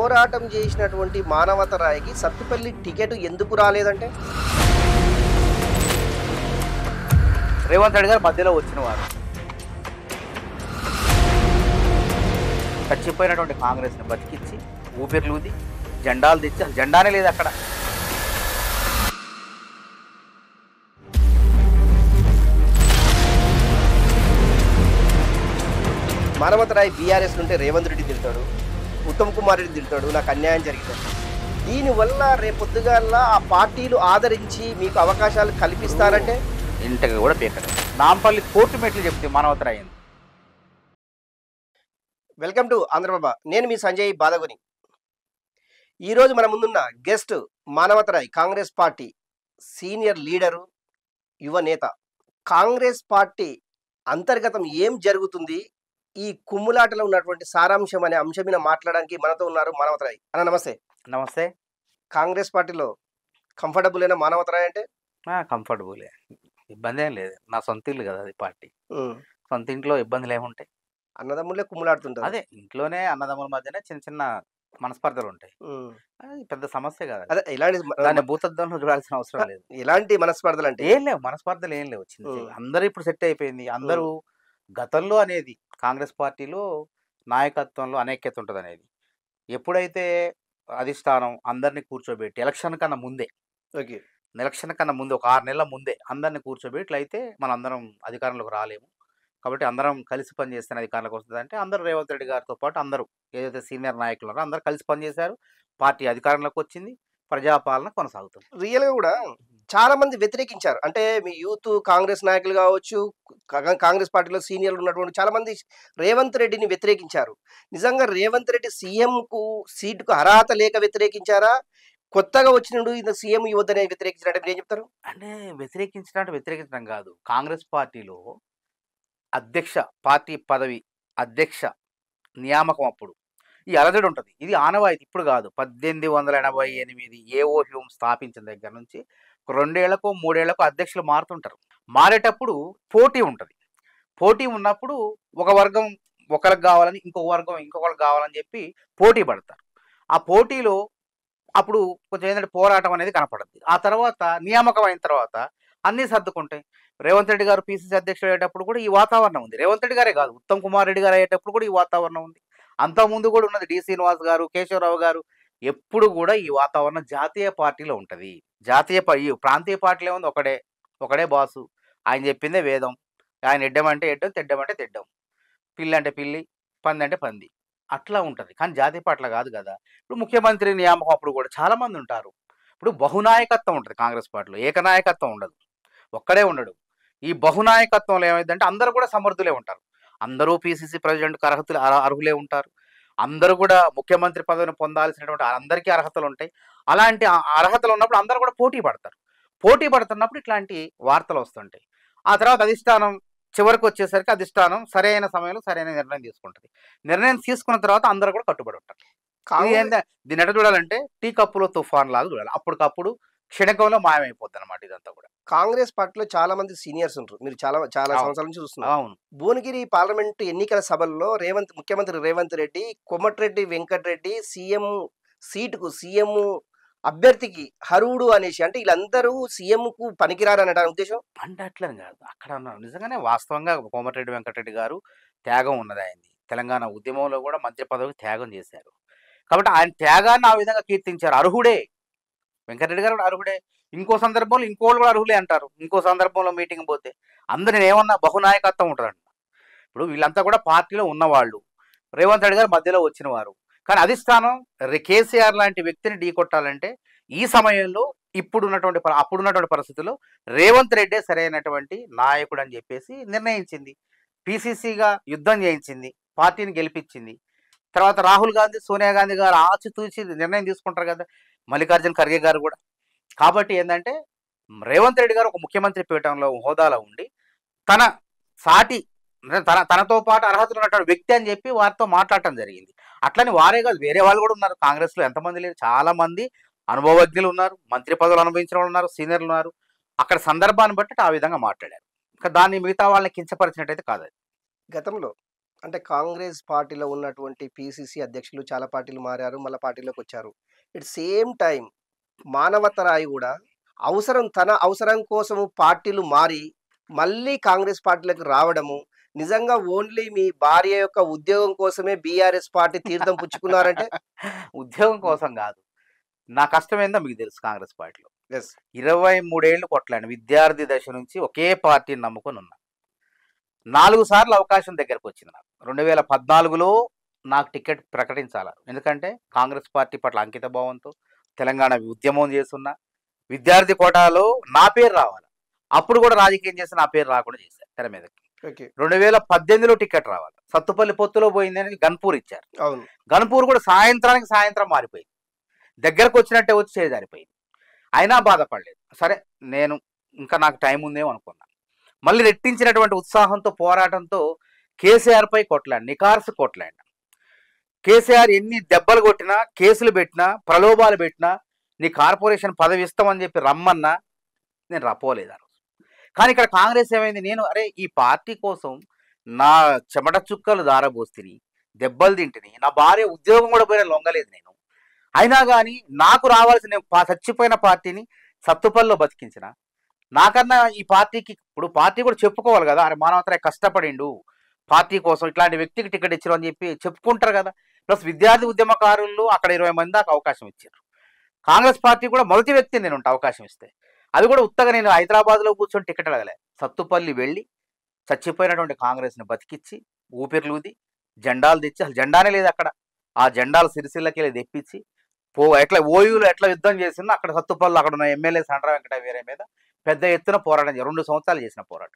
పోరాటం చేసినటువంటి మానవతరాయికి సత్తుపల్లి టికెట్ ఎందుకు రాలేదంటే రేవంత్ రెడ్డి గారు మధ్యలో వచ్చిన వారు చచ్చిపోయినటువంటి కాంగ్రెస్ని బతికించి ఊపిరిలూది జెండాలు తెచ్చి అసలు జెండానే లేదు అక్కడ మానవతరాయి బీఆర్ఎస్ నుంటే రేవంత్ రెడ్డి తిడతాడు ఉత్తమ్ కుమార్ రెడ్డి తిడతాడు నాకు అన్యాయం జరిగింది దీనివల్ల రేపొద్దుగాల ఆ పార్టీలు ఆదరించి మీకు అవకాశాలు కల్పిస్తారంటే ఇంటికి కూడా పీకడం నాంపల్లి కోర్టు మెట్లు చెప్తే మానవతర అయింది వెల్కమ్ టు ఆంధ్రబాబా నేను మీ సంజయ్ బాదగుని ఈరోజు మన ముందున్న guest Manavatha Roy Congress party senior leader యువ నేత కాంగ్రెస్ పార్టీ అంతర్గతం ఏం జరుగుతుంది ఈ కుమ్ములాటలో ఉన్నటువంటి సారాంశం అనే అంశం మీద మాట్లాడడానికి మనతో ఉన్నారు మానవతరాయ్ అన్న నమస్తే నమస్తే కాంగ్రెస్ పార్టీలో కంఫర్టబుల్ అయిన మానవతరాయ్ అంటే కంఫర్టబుల్ ఇబ్బంది ఏం లేదు నా సొంత ఇల్లు కదా అది పార్టీ ఉమ్, సొంత ఇంట్లో ఇబ్బందులు ఏముంటాయి అన్నదమ్ములే కుమ్ములాడుతుంటారు అదే ఇంట్లోనే అన్నదమ్ముల మధ్యనే చిన్న చిన్న మనస్పర్ధలు ఉంటాయి ఉమ్, అది పెద్ద సమస్య కదా అదే ఇలాంటి దాన్ని భూతద్దంలో చూడాల్సిన అవసరం లేదు ఎలాంటి మనస్పర్ధలు అంటే ఏం లేవు మనస్పర్ధలు ఏం లేవు చిన్న చిన్న. ఉం. అందరూ ఇప్పుడు సెట్ అయిపోయింది అందరూ గతంలో అనేది కాంగ్రెస్ పార్టీలో నాయకత్వంలో అనేక్యత ఉంటుంది అనేది ఎప్పుడైతే అధిష్టానం అందరినీ కూర్చోబెట్టి ఎలక్షన్ కన్నా ముందే ఓకే ఎలక్షన్ కన్నా ముందే ఒక ఆరు నెలల ముందే అందరినీ కూర్చోబెట్టి ఇట్లయితే మన అందరం అధికారంలోకి రాలేము కాబట్టి అందరం కలిసి పనిచేస్తేనే అధికారంలోకి వస్తుంది అంటే అందరూ రేవంత్ రెడ్డి గారితో పాటు అందరూ ఏదైతే సీనియర్ నాయకులు ఉన్నారో అందరూ కలిసి పనిచేశారు పార్టీ అధికారంలోకి వచ్చింది ప్రజాపాలన కొనసాగుతుంది రియల్ గా కూడా చాలా మంది వ్యతిరేకించారు అంటే మీ యూత్ కాంగ్రెస్ నాయకులు కావచ్చు కా- కాంగ్రెస్ పార్టీలో సీనియర్లు ఉన్నటువంటి చాలా మంది రేవంత్ రెడ్డిని వ్యతిరేకించారు నిజంగా రేవంత్ రెడ్డి సీఎం కు సీటుకు అర్హత లేక వ్యతిరేకించారా కొత్తగా వచ్చినప్పుడు ఇది సీఎం యువతనే వ్యతిరేకించినట్టు మీరు ఏం చెప్తారు అంటే వ్యతిరేకించడం అంటే వ్యతిరేకించడం కాదు కాంగ్రెస్ పార్టీలో అధ్యక్ష పార్టీ పదవి అధ్యక్ష నియామకం అప్పుడు ఈ అలజడి ఉంటుంది ఇది ఆనవాయితీ ఇప్పుడు కాదు పద్దెనిమిది వందల ఎనభై ఎనిమిది ఏఓ హ్యూమ్ స్థాపించిన దగ్గర నుంచి ఒక రెండేళ్లకు మూడేళ్లకు అధ్యక్షులు మారుతుంటారు మారేటప్పుడు పోటీ ఉంటుంది పోటీ ఉన్నప్పుడు ఒక వర్గం ఒకరికి కావాలని ఇంకొక వర్గం ఇంకొకరికి కావాలని చెప్పి పోటీ పడతారు ఆ పోటీలో అప్పుడు కొంచెం ఏంటంటే పోరాటం అనేది కనపడుద్ది ఆ తర్వాత నియామకం అయిన తర్వాత అన్నీ సర్దుకుంటాయి రేవంత్ రెడ్డి గారు పిసిసి అధ్యక్షుడు అయ్యేటప్పుడు కూడా ఈ వాతావరణం ఉంది రేవంత్ రెడ్డి గారే కాదు ఉత్తమ్ కుమార్ రెడ్డి గారు అయ్యేటప్పుడు కూడా ఈ వాతావరణం ఉంది అంత ముందు కూడా ఉన్నది డి శ్రీనివాస్ గారు కేశవరావు గారు ఎప్పుడు కూడా ఈ వాతావరణం జాతీయ పార్టీలో ఉంటది జాతీయ పా- ఈ ప్రాంతీయ పార్టీలో ఉంది ఒకడే ఒకడే బాసు ఆయన చెప్పిందే వేదం ఆయన ఎడ్డమంటే ఎడ్డం తెడ్డమంటే తెడ్డం పిల్లి అంటే పిల్లి పంది అంటే పంది అట్లా ఉంటది కానీ జాతీయ పార్టీలో కాదు కదా ఇప్పుడు ముఖ్యమంత్రి నియామకం అప్పుడు కూడా చాలా మంది ఉంటారు ఇప్పుడు బహునాయకత్వం ఉంటుంది కాంగ్రెస్ పార్టీలో ఏకనాయకత్వం ఉండదు ఒక్కడే ఉండడు ఈ బహునాయకత్వంలో ఏమైందంటే అందరూ కూడా సమర్థులే ఉంటారు అందరూ పిసిసి ప్రెసిడెంట్కి అర్హతలు అర్హ- అర్హులే ఉంటారు అందరూ కూడా ముఖ్యమంత్రి పదవిని పొందాల్సినటువంటి అందరికీ అర్హతలు ఉంటాయి అలాంటి ఆ అర్హతలు ఉన్నప్పుడు అందరూ కూడా పోటీ పడతారు పోటీ పడుతున్నప్పుడు ఇట్లాంటి వార్తలు వస్తుంటాయి ఆ తర్వాత అధిష్టానం చివరికి వచ్చేసరికి అధిష్టానం సరైన సమయంలో సరైన నిర్ణయం తీసుకుంటుంది నిర్ణయం తీసుకున్న తర్వాత అందరూ కూడా కట్టుబడి ఉంటారు ఇది కాంగ్రెస్ ఏంద- దీన్ని ఎట్లా చూడాలంటే టీ కప్పులో తుఫాన్ లాగా చూడాలి అప్పటికప్పుడు క్షణకంలో మాయమైపోద్ది అనమాట ఇదంతా కూడా కాంగ్రెస్ పార్టీలో చాలా మంది సీనియర్స్ ఉంటారు మీరు చాలా చాలా అవును. సంవత్సరాల నుంచి చూస్తున్నారు అవును భువనగిరి పార్లమెంటు ఎన్నికల సభల్లో రేవంత్ ముఖ్యమంత్రి రేవంత్ రెడ్డి కొమ్మటిరెడ్డి వెంకటరెడ్డి సీఎం సీటుకు సీఎం అభ్యర్థికి హరుడు అనేసి అంటే వీళ్ళందరూ సీఎం కు పనికిరారు అనే ఉద్దేశం అంటే అట్లని కాదు అక్కడ ఉన్న నిజంగానే వాస్తవంగా కోమటిరెడ్డి వెంకటరెడ్డి గారు త్యాగం ఉన్నది ఆయనది తెలంగాణ ఉద్యమంలో కూడా మంత్రి పదవికి త్యాగం చేశారు కాబట్టి ఆయన త్యాగాన్ని ఆ విధంగా కీర్తించారు అర్హుడే వెంకటరెడ్డి గారు కూడా అర్హుడే ఇంకో సందర్భంలో ఇంకోళ్ళు కూడా అర్హులే అంటారు ఇంకో సందర్భంలో మీటింగ్ పోతే అందరు నేను ఏమన్నా బహునాయకత్వం ఉంటుందంట ఇప్పుడు వీళ్ళంతా కూడా పార్టీలో ఉన్నవాళ్ళు రేవంత్ రెడ్డి గారు మధ్యలో వచ్చిన వారు కానీ అధిష్టానం రే- కేసీఆర్ లాంటి వ్యక్తిని ఢీకొట్టాలంటే ఈ సమయంలో ఇప్పుడున్నటువంటి ప- అప్పుడున్నటువంటి పరిస్థితుల్లో రేవంత్ రెడ్డే సరైనటువంటి నాయకుడు అని చెప్పేసి నిర్ణయించింది పిసిసిగా యుద్ధం చేయించింది పార్టీని గెలిపించింది తర్వాత రాహుల్ గాంధీ సోనియా గాంధీ గారు ఆచితూచి నిర్ణయం తీసుకుంటారు కదా మల్లికార్జున ఖర్గే గారు కూడా కాబట్టి ఏంటంటే రేవంత్ రెడ్డి గారు ఒక ముఖ్యమంత్రి పీఠంలో హోదాలో ఉండి తన సాటి అంటే తన తనతో పాటు అర్హతలు ఉన్నటువంటి వ్యక్తి అని చెప్పి వారితో మాట్లాడటం జరిగింది అట్లని వారే కాదు వేరే వాళ్ళు కూడా ఉన్నారు కాంగ్రెస్లో ఎంతమంది లేరు చాలా మంది అనుభవజ్ఞులు ఉన్నారు మంత్రి పదవులు అనుభవించిన వాళ్ళు ఉన్నారు సీనియర్లు ఉన్నారు అక్కడ సందర్భాన్ని బట్టి ఆ విధంగా మాట్లాడారు ఇంకా దాన్ని మిగతా వాళ్ళని కించపరిచినట్టయితే కాదు అది గతంలో అంటే కాంగ్రెస్ పార్టీలో ఉన్నటువంటి పిసిసి అధ్యక్షులు చాలా పార్టీలు మారారు మళ్ళీ పార్టీలోకి వచ్చారు ఇట్ సేమ్ టైం మానవతరాయి కూడా అవసరం తన అవసరం కోసము పార్టీలు మారి మళ్ళీ కాంగ్రెస్ పార్టీలకు రావడము నిజంగా ఓన్లీ మీ భార్య యొక్క ఉద్యోగం కోసమే బీఆర్ఎస్ పార్టీ తీర్థం పుచ్చుకున్నారంటే ఉద్యోగం కోసం కాదు నా కష్టం ఏందో మీకు తెలుసు కాంగ్రెస్ పార్టీలో ఎస్ ఇరవై మూడేళ్లు కొట్లాను విద్యార్థి దశ నుంచి ఒకే పార్టీని నమ్ముకొని ఉన్నా నాలుగు సార్లు అవకాశం దగ్గరకు వచ్చింది నాకు రెండు వేల పద్నాలుగులో నాకు టికెట్ ప్రకటించాలి ఎందుకంటే కాంగ్రెస్ పార్టీ పట్ల అంకిత భావంతో తెలంగాణ ఉద్యమం చేస్తున్నా విద్యార్థి కోటాలో నా పేరు రావాలి అప్పుడు కూడా రాజకీయం చేసి నా పేరు రాకుండా చేశారు తెర మీదకి ఓకే రెండు వేల పద్దెనిమిదిలో టికెట్ రావాలి సత్తుపల్లి పొత్తులో పోయిందని గన్పూర్ ఇచ్చారు అవును గన్పూర్ కూడా సాయంత్రానికి సాయంత్రం మారిపోయింది దగ్గరకు వచ్చినట్టే వచ్చి చేజారిపోయింది అయినా బాధపడలేదు సరే నేను ఇంకా నాకు టైం ఉందేమో అనుకున్నాను మళ్ళీ రెట్టించినటువంటి ఉత్సాహంతో పోరాటంతో కేసీఆర్ పై కొట్లాడు నికార్సు కొట్లాడు కేసీఆర్ ఎన్ని దెబ్బలు కొట్టినా కేసులు పెట్టినా ప్రలోభాలు పెట్టినా నీ కార్పొరేషన్ పదవి ఇస్తామని చెప్పి రమ్మన్నా నేను రపోలేదు ఆ రోజు కానీ ఇక్కడ కాంగ్రెస్ ఏమైంది నేను అరే ఈ పార్టీ కోసం నా చెమట చుక్కలు దారబోస్తిని దెబ్బలు తింటిని నా భార్య ఉద్యోగం కూడా పోయినా లొంగలేదు నేను అయినా కానీ నాకు రావాల్సిన నేను పా- చచ్చిపోయిన పార్టీని సత్తుపల్లిలో బతికించిన నాకన్నా ఈ పార్టీకి ఇప్పుడు పార్టీ కూడా చెప్పుకోవాలి కదా అరే మానవతరాయ కష్టపడిండు పార్టీ కోసం ఇట్లాంటి వ్యక్తికి టికెట్ ఇచ్చారు అని చెప్పి చెప్పుకుంటారు కదా ప్లస్ విద్యార్థి ఉద్యమకారులు అక్కడ ఇరవై మంది దాకా అవకాశం ఇచ్చారు కాంగ్రెస్ పార్టీ కూడా మొదటి వ్యక్తి నేను ఉంటా అవకాశం ఇస్తే అది కూడా ఉత్తగా నేను హైదరాబాద్లో కూర్చొని టికెట్ అడగలే సత్తుపల్లి వెళ్ళి చచ్చిపోయినటువంటి కాంగ్రెస్ని బతికిచ్చి ఊపిరిలూది జెండాలు తెచ్చి అసలు జెండానే లేదు అక్కడ ఆ జెండాలు సిరిసిల్లకి వెళ్ళి తెప్పించి పో ఎట్లా ఓయూలో ఎట్లా యుద్ధం చేసిందో అక్కడ సత్తుపల్లి అక్కడ ఉన్న ఎమ్మెల్యే సండ్ర వెంకట వీరే మీద పెద్ద ఎత్తున పోరాటం చేశారు. రెండు సంవత్సరాలు చేసిన పోరాటం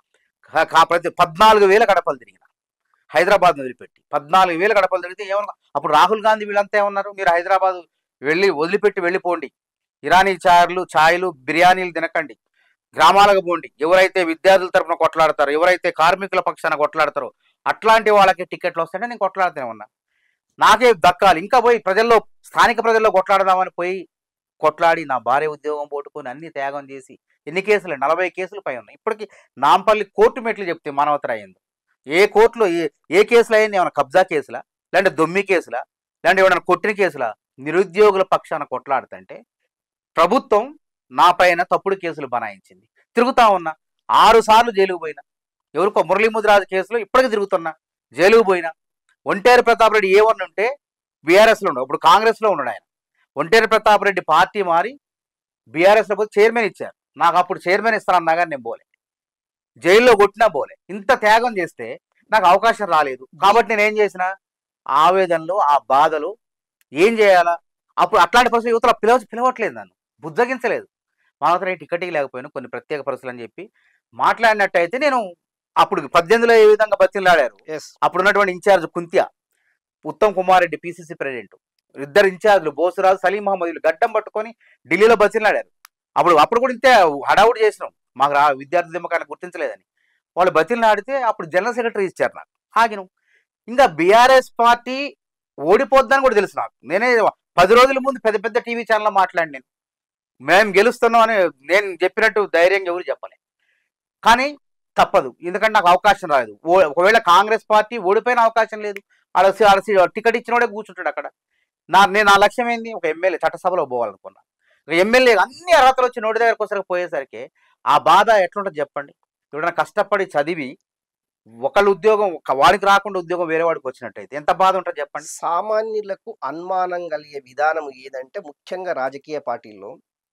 కా- కా- ప్రతి పద్నాలుగు వేల గడపలు తిరిగిన హైదరాబాద్ వదిలిపెట్టి పద్నాలుగు వేల గడపలు తిరిగితే ఏమన్నా అప్పుడు రాహుల్ గాంధీ వీళ్ళంతా ఏమన్నారు మీరు హైదరాబాద్ వెళ్ళి వదిలిపెట్టి వెళ్ళిపోండి ఇరానీ చాయలు ఛాయలు బిర్యానీలు తినకండి గ్రామాలకు పోండి ఎవరైతే విద్యార్థుల తరపున కొట్లాడతారో ఎవరైతే కార్మికుల పక్షాన కొట్లాడతారో అట్లాంటి వాళ్ళకి టికెట్లు వస్తాయంటే నేను కొట్లాడుతూనే ఉన్నా నాకే దక్కాలి ఇంకా పోయి ప్రజల్లో స్థానిక ప్రజల్లో కొట్లాడదామని పోయి కొట్లాడి నా భార్య ఉద్యోగం పోట్టుకొని అన్ని త్యాగం చేసి ఎన్ని కేసులు నలభై కేసులు పై ఉన్నాయి ఇప్పటికి నాంపల్లి కోర్టు మెట్లు చెప్తే మానవతర అయింది ఏ కోర్టులో ఏ ఏ కేసులు అయింది ఏమైనా కబ్జా కేసులా లేదంటే దొమ్మి కేసులా లేదంటే ఏమైనా కొట్టిన కేసులా నిరుద్యోగుల పక్షాన కొట్లాడుతుంటే ప్రభుత్వం నా పైన తప్పుడు కేసులు బనాయించింది తిరుగుతా ఉన్నా ఆరు సార్లు జైలుకు పోయినా ఎవరికో మురళీ ముదిరాజు కేసులో ఇప్పటికి తిరుగుతున్నా జైలుకు పోయినా ఒంటేరు ప్రతాప్ రెడ్డి ఏ వన్ ఉంటే బీఆర్ఎస్లో ఉండవు ఇప్పుడు కాంగ్రెస్లో ఉన్నాడు ఆయన ఒంటేరు ప్రతాప్ రెడ్డి పార్టీ మారి బీఆర్ఎస్లో పోతే చైర్మన్ ఇచ్చారు నాకు అప్పుడు చైర్మన్ ఇస్తానన్నా కానీ నేను పోలే జైల్లో కొట్టినా పోలే ఇంత త్యాగం చేస్తే నాకు అవకాశం రాలేదు కాబట్టి నేను ఏం చేసిన ఆవేదనలో ఆ బాధలు ఏం చేయాలా అప్పుడు అట్లాంటి పరిస్థితి యువతల పిలవ పిలవట్లేదు నన్ను బుజ్జగించలేదు మాత్రం టికెట్ లేకపోయినా కొన్ని ప్రత్యేక పరిస్థితులు అని చెప్పి మాట్లాడినట్టయితే నేను అప్పుడు పద్దెనిమిదిలో ఏ విధంగా బతిలాడారు ఎస్ అప్పుడు ఉన్నటువంటి in-charge Kuntia Uttam Kumar Reddy PCC president ఇద్దరు ఇన్ఛార్జ్లు బోసురాజు సలీం మహమ్మద్ వీళ్ళు గడ్డం పట్టుకొని ఢిల్లీలో బతిలాడారు అప్పుడు అప్పుడు కూడా ఇంతే హడావుడి చేసినాం మాకు రా విద్యార్థి దిమ్మకాన్ని గుర్తించలేదని వాళ్ళు బతిలాడితే అప్పుడు జనరల్ సెక్రటరీ ఇచ్చారు నాకు ఆగినం ఇంకా బీఆర్ఎస్ పార్టీ ఓడిపోద్దని కూడా తెలుసు నాకు నేనే పది రోజుల ముందు పెద్ద పెద్ద టీవీ ఛానల్లో మాట్లాడి నేను మేము గెలుస్తున్నాం అని నేను చెప్పినట్టు ధైర్యంగా ఎవరు చెప్పలే కానీ తప్పదు ఎందుకంటే నాకు అవకాశం రాలేదు ఓ- ఒకవేళ కాంగ్రెస్ పార్టీ ఓడిపోయిన అవకాశం లేదు ఆడ సి- ఆడ సి- టికెట్ ఇచ్చినోడే కూర్చుంటాడు అక్కడ నా నేను నా లక్ష్యం ఏంది ఒక ఎమ్మెల్యే చట్టసభలో పోవాలనుకున్నా ఒక ఎమ్మెల్యే అన్ని అర్హతలు వచ్చి నోటి దగ్గరకు వచ్చరికి పోయేసరికి ఆ బాధ ఎట్లుంటుంది చెప్పండి ఎవరైనా కష్టపడి చదివి ఒకళ్ళ ఉద్యోగం ఒక వాడికి రాకుండా ఉద్యోగం వేరే వాడికి వచ్చినట్టయితే ఎంత బాధ ఉంటుంది చెప్పండి సామాన్యులకు అనుమానం కలిగే విధానం ఏదంటే ముఖ్యంగా రాజకీయ పార్టీల్లో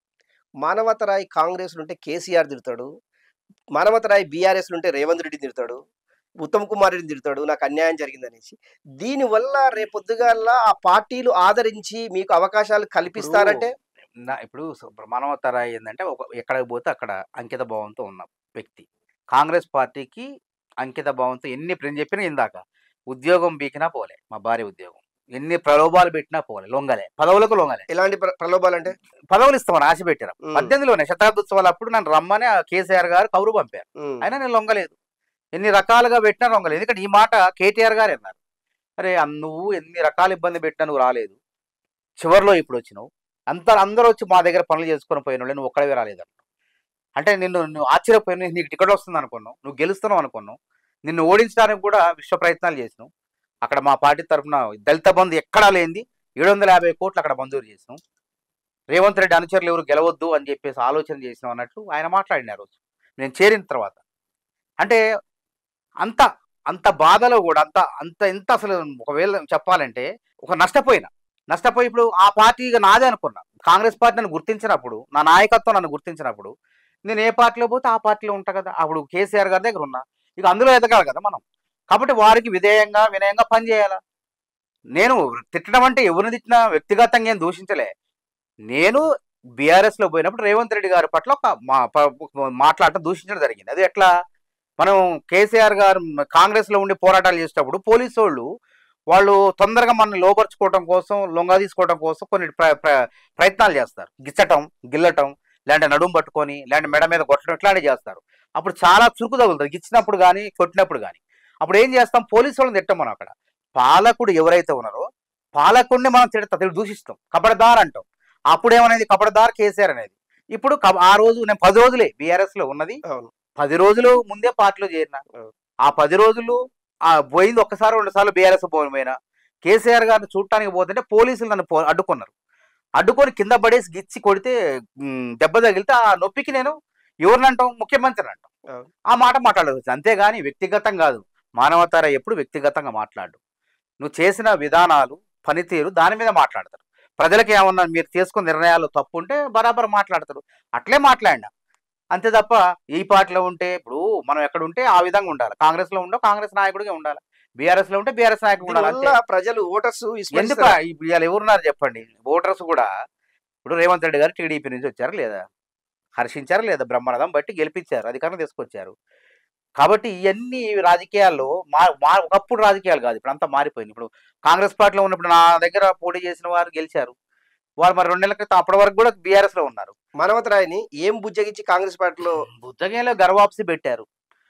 మానవతరాయి కాంగ్రెస్ ఉంటే కేసీఆర్ తిడతాడు మానవతరాయి బీఆర్ఎస్ ఉంటే రేవంత్ రెడ్డి తిడతాడు ఉత్తమ్ కుమార్ రెడ్డి తిడతాడు నాకు అన్యాయం జరిగిందనేసి దీనివల్ల రేపొద్దుగాల ఆ పార్టీలు ఆదరించి మీకు అవకాశాలు కల్పిస్తారంటే నా ఇప్పుడు మానవతర ఏంటంటే ఒక ఎక్కడికి పోతే అక్కడ అంకిత భావంతో ఉన్న వ్యక్తి కాంగ్రెస్ పార్టీకి అంకిత భావంతో ఎన్ని ఇప్పుడు నేను చెప్పినా ఇందాక ఉద్యోగం బీకినా పోలే మా భార్య ఉద్యోగం ఎన్ని ప్రలోభాలు పెట్టినా పోలే లొంగలే పదవులకు లొంగలే ఎలాంటి ప్ర- ప్రలోభాలు అంటే పదవులు ఇస్తామని ఆశ పెట్టారు ఉమ్, పద్దెనిమిదిలోనే శతాబ్దోత్సవాలు అప్పుడు నన్ను రమ్మని ఆ కేసీఆర్ గారు కౌరు పంపారు ఉమ్, అయినా నేను లొంగలేదు ఎన్ని రకాలుగా పెట్టినా లొంగలేదు ఎందుకంటే ఈ మాట కేటీఆర్ గారు అన్నారు అరే అన్ నువ్వు ఎన్ని రకాల ఇబ్బంది పెట్టినా నువ్వు రాలేదు చివరిలో ఇప్పుడు వచ్చినావు అంత అందరూ వచ్చి మా దగ్గర పనులు చేసుకొని పోయిన వాళ్ళు నువ్వు ఒక్కడవే రాలేదు అన్నావు. అంటే నిన్ను నువ్వు ఆశ్చర్యపోయిన నీకు టికెట్ వస్తుంది అనుకున్నావు నువ్వు గెలుస్తున్నావు అనుకున్నావు నిన్ను ఓడించడానికి కూడా విశ్వ ప్రయత్నాలు చేసినాం అక్కడ మా పార్టీ తరఫున దళిత బంధు ఎక్కడా లేనిది ఏడు వందల యాభై కోట్లు అక్కడ మంజూరు చేసినాం రేవంత్ రెడ్డి అనుచరులు ఎవరు గెలవద్దు అని చెప్పేసి ఆలోచన చేసినాం అన్నట్లు ఆయన మాట్లాడిన రోజు నేను చేరిన తర్వాత అంటే అంత అంత బాధలో కూడా అంత అంత ఎంత అసలు ఒకవేళ చెప్పాలంటే ఒక నష్టపోయిన నష్టపోయి ఇప్పుడు ఆ పార్టీ ఇక నాదే అనుకున్నా కాంగ్రెస్ పార్టీ నన్ను గుర్తించినప్పుడు నా నాయకత్వం నన్ను గుర్తించినప్పుడు నేను ఏ పార్టీలో పోతే ఆ పార్టీలో ఉంటా కదా అప్పుడు కేసీఆర్ గారి దగ్గర ఉన్నా ఇక అందులో ఎదగాలి కదా మనం కాబట్టి వారికి విధేయంగా వినయంగా పనిచేయాలా నేను తిట్టడం అంటే ఎవరిని తిట్టినా వ్యక్తిగతంగా ఏం దూషించలే నేను బీఆర్ఎస్ లో పోయినప్పుడు రేవంత్ రెడ్డి గారి పట్ల ఒక మా ప- మాట్లాడటం దూషించడం జరిగింది అది ఎట్లా మనం కేసీఆర్ గారు కాంగ్రెస్ లో ఉండి పోరాటాలు చేసేటప్పుడు పోలీసు వాళ్ళు వాళ్ళు తొందరగా మనల్ని లోపరుచుకోవడం కోసం లొంగ తీసుకోవడం కోసం కొన్ని ప్ర- ప్ర- ప్రయత్నాలు చేస్తారు గిచ్చటం గిల్లటం లేదంటే నడుము పట్టుకొని లేదంటే మెడ మీద కొట్టడం ఇట్లాంటివి చేస్తారు అప్పుడు చాలా చురుకు తగులుతుంది గిచ్చినప్పుడు కానీ కొట్టినప్పుడు కానీ అప్పుడు ఏం చేస్తాం పోలీసు వాళ్ళని తిట్టాం మనం అక్కడ పాలకుడు ఎవరైతే ఉన్నారో పాలకుడిని మనం తిడతాం తిట్టి దూషిస్తాం కబడదార్ అంటాం అప్పుడు ఏమనేది కబడదార్ కేసీఆర్ అనేది ఇప్పుడు కబ- ఆ రోజు నేను పది రోజులే బీఆర్ఎస్ లో ఉన్నది అవును పది రోజులు ముందే పార్టీలో చేరిన అవును. ఆ పది రోజులు ఆ పోయింది ఒక్కసారి రెండు సార్లు బీఆర్ఎస్ పోయినా కేసీఆర్ గారిని చూడటానికి పోతుంటే పోలీసులు నన్ను పో- అడ్డుకున్నారు అడ్డుకొని కింద పడేసి గిచ్చి కొడితే ఉమ్, దెబ్బ తగిలితే ఆ నొప్పికి నేను ఎవరిని అంటాం ముఖ్యమంత్రిని అంటాం అవును. ఆ మాట మాట్లాడవచ్చు అంతేగాని వ్యక్తిగతం కాదు మానవతార ఎప్పుడు వ్యక్తిగతంగా మాట్లాడు నువ్వు చేసిన విధానాలు పనితీరు దాని మీద మాట్లాడతారు ప్రజలకు ఏమన్నా మీరు తీసుకున్న నిర్ణయాలు తప్పు ఉంటే బరాబర్ మాట్లాడతారు అట్లే మాట్లాడినా అంతే తప్ప ఈ పార్టీలో ఉంటే ఇప్పుడు మనం ఎక్కడ ఉంటే ఆ విధంగా ఉండాలి కాంగ్రెస్ లో ఉండో కాంగ్రెస్ నాయకుడిగా ఉండాలి బీఆర్ఎస్ లో ఉంటే బీఆర్ఎస్ నాయకుడు ఉండాలి అంతే దీనివల్ల ప్రజలు ఓటర్స్ ఎందుకు ఇప్పుడు ఇవాళ ఎవరున్నారు చెప్పండి ఓటర్స్ కూడా ఇప్పుడు రేవంత్ రెడ్డి గారు టీడీపీ నుంచి వచ్చారా లేదా హర్షించారా లేదా బ్రహ్మరథం బట్టి గెలిపించారు అధికారం తీసుకొచ్చారు కాబట్టి ఇవన్నీ రాజకీయాల్లో మా మా ఒకప్పుడు రాజకీయాలు కాదు ఇప్పుడు అంతా మారిపోయింది ఇప్పుడు కాంగ్రెస్ పార్టీలో ఉన్నప్పుడు నా దగ్గర పోటీ చేసిన వారు గెలిచారు వారు మరి రెండు నెలల క్రితం అప్పటి వరకు కూడా బీఆర్ఎస్ లో ఉన్నారు మానవతరాయిని ఏం బుజ్జగించి కాంగ్రెస్ పార్టీలో బుద్ధగేలో గర్వాప్సి పెట్టారు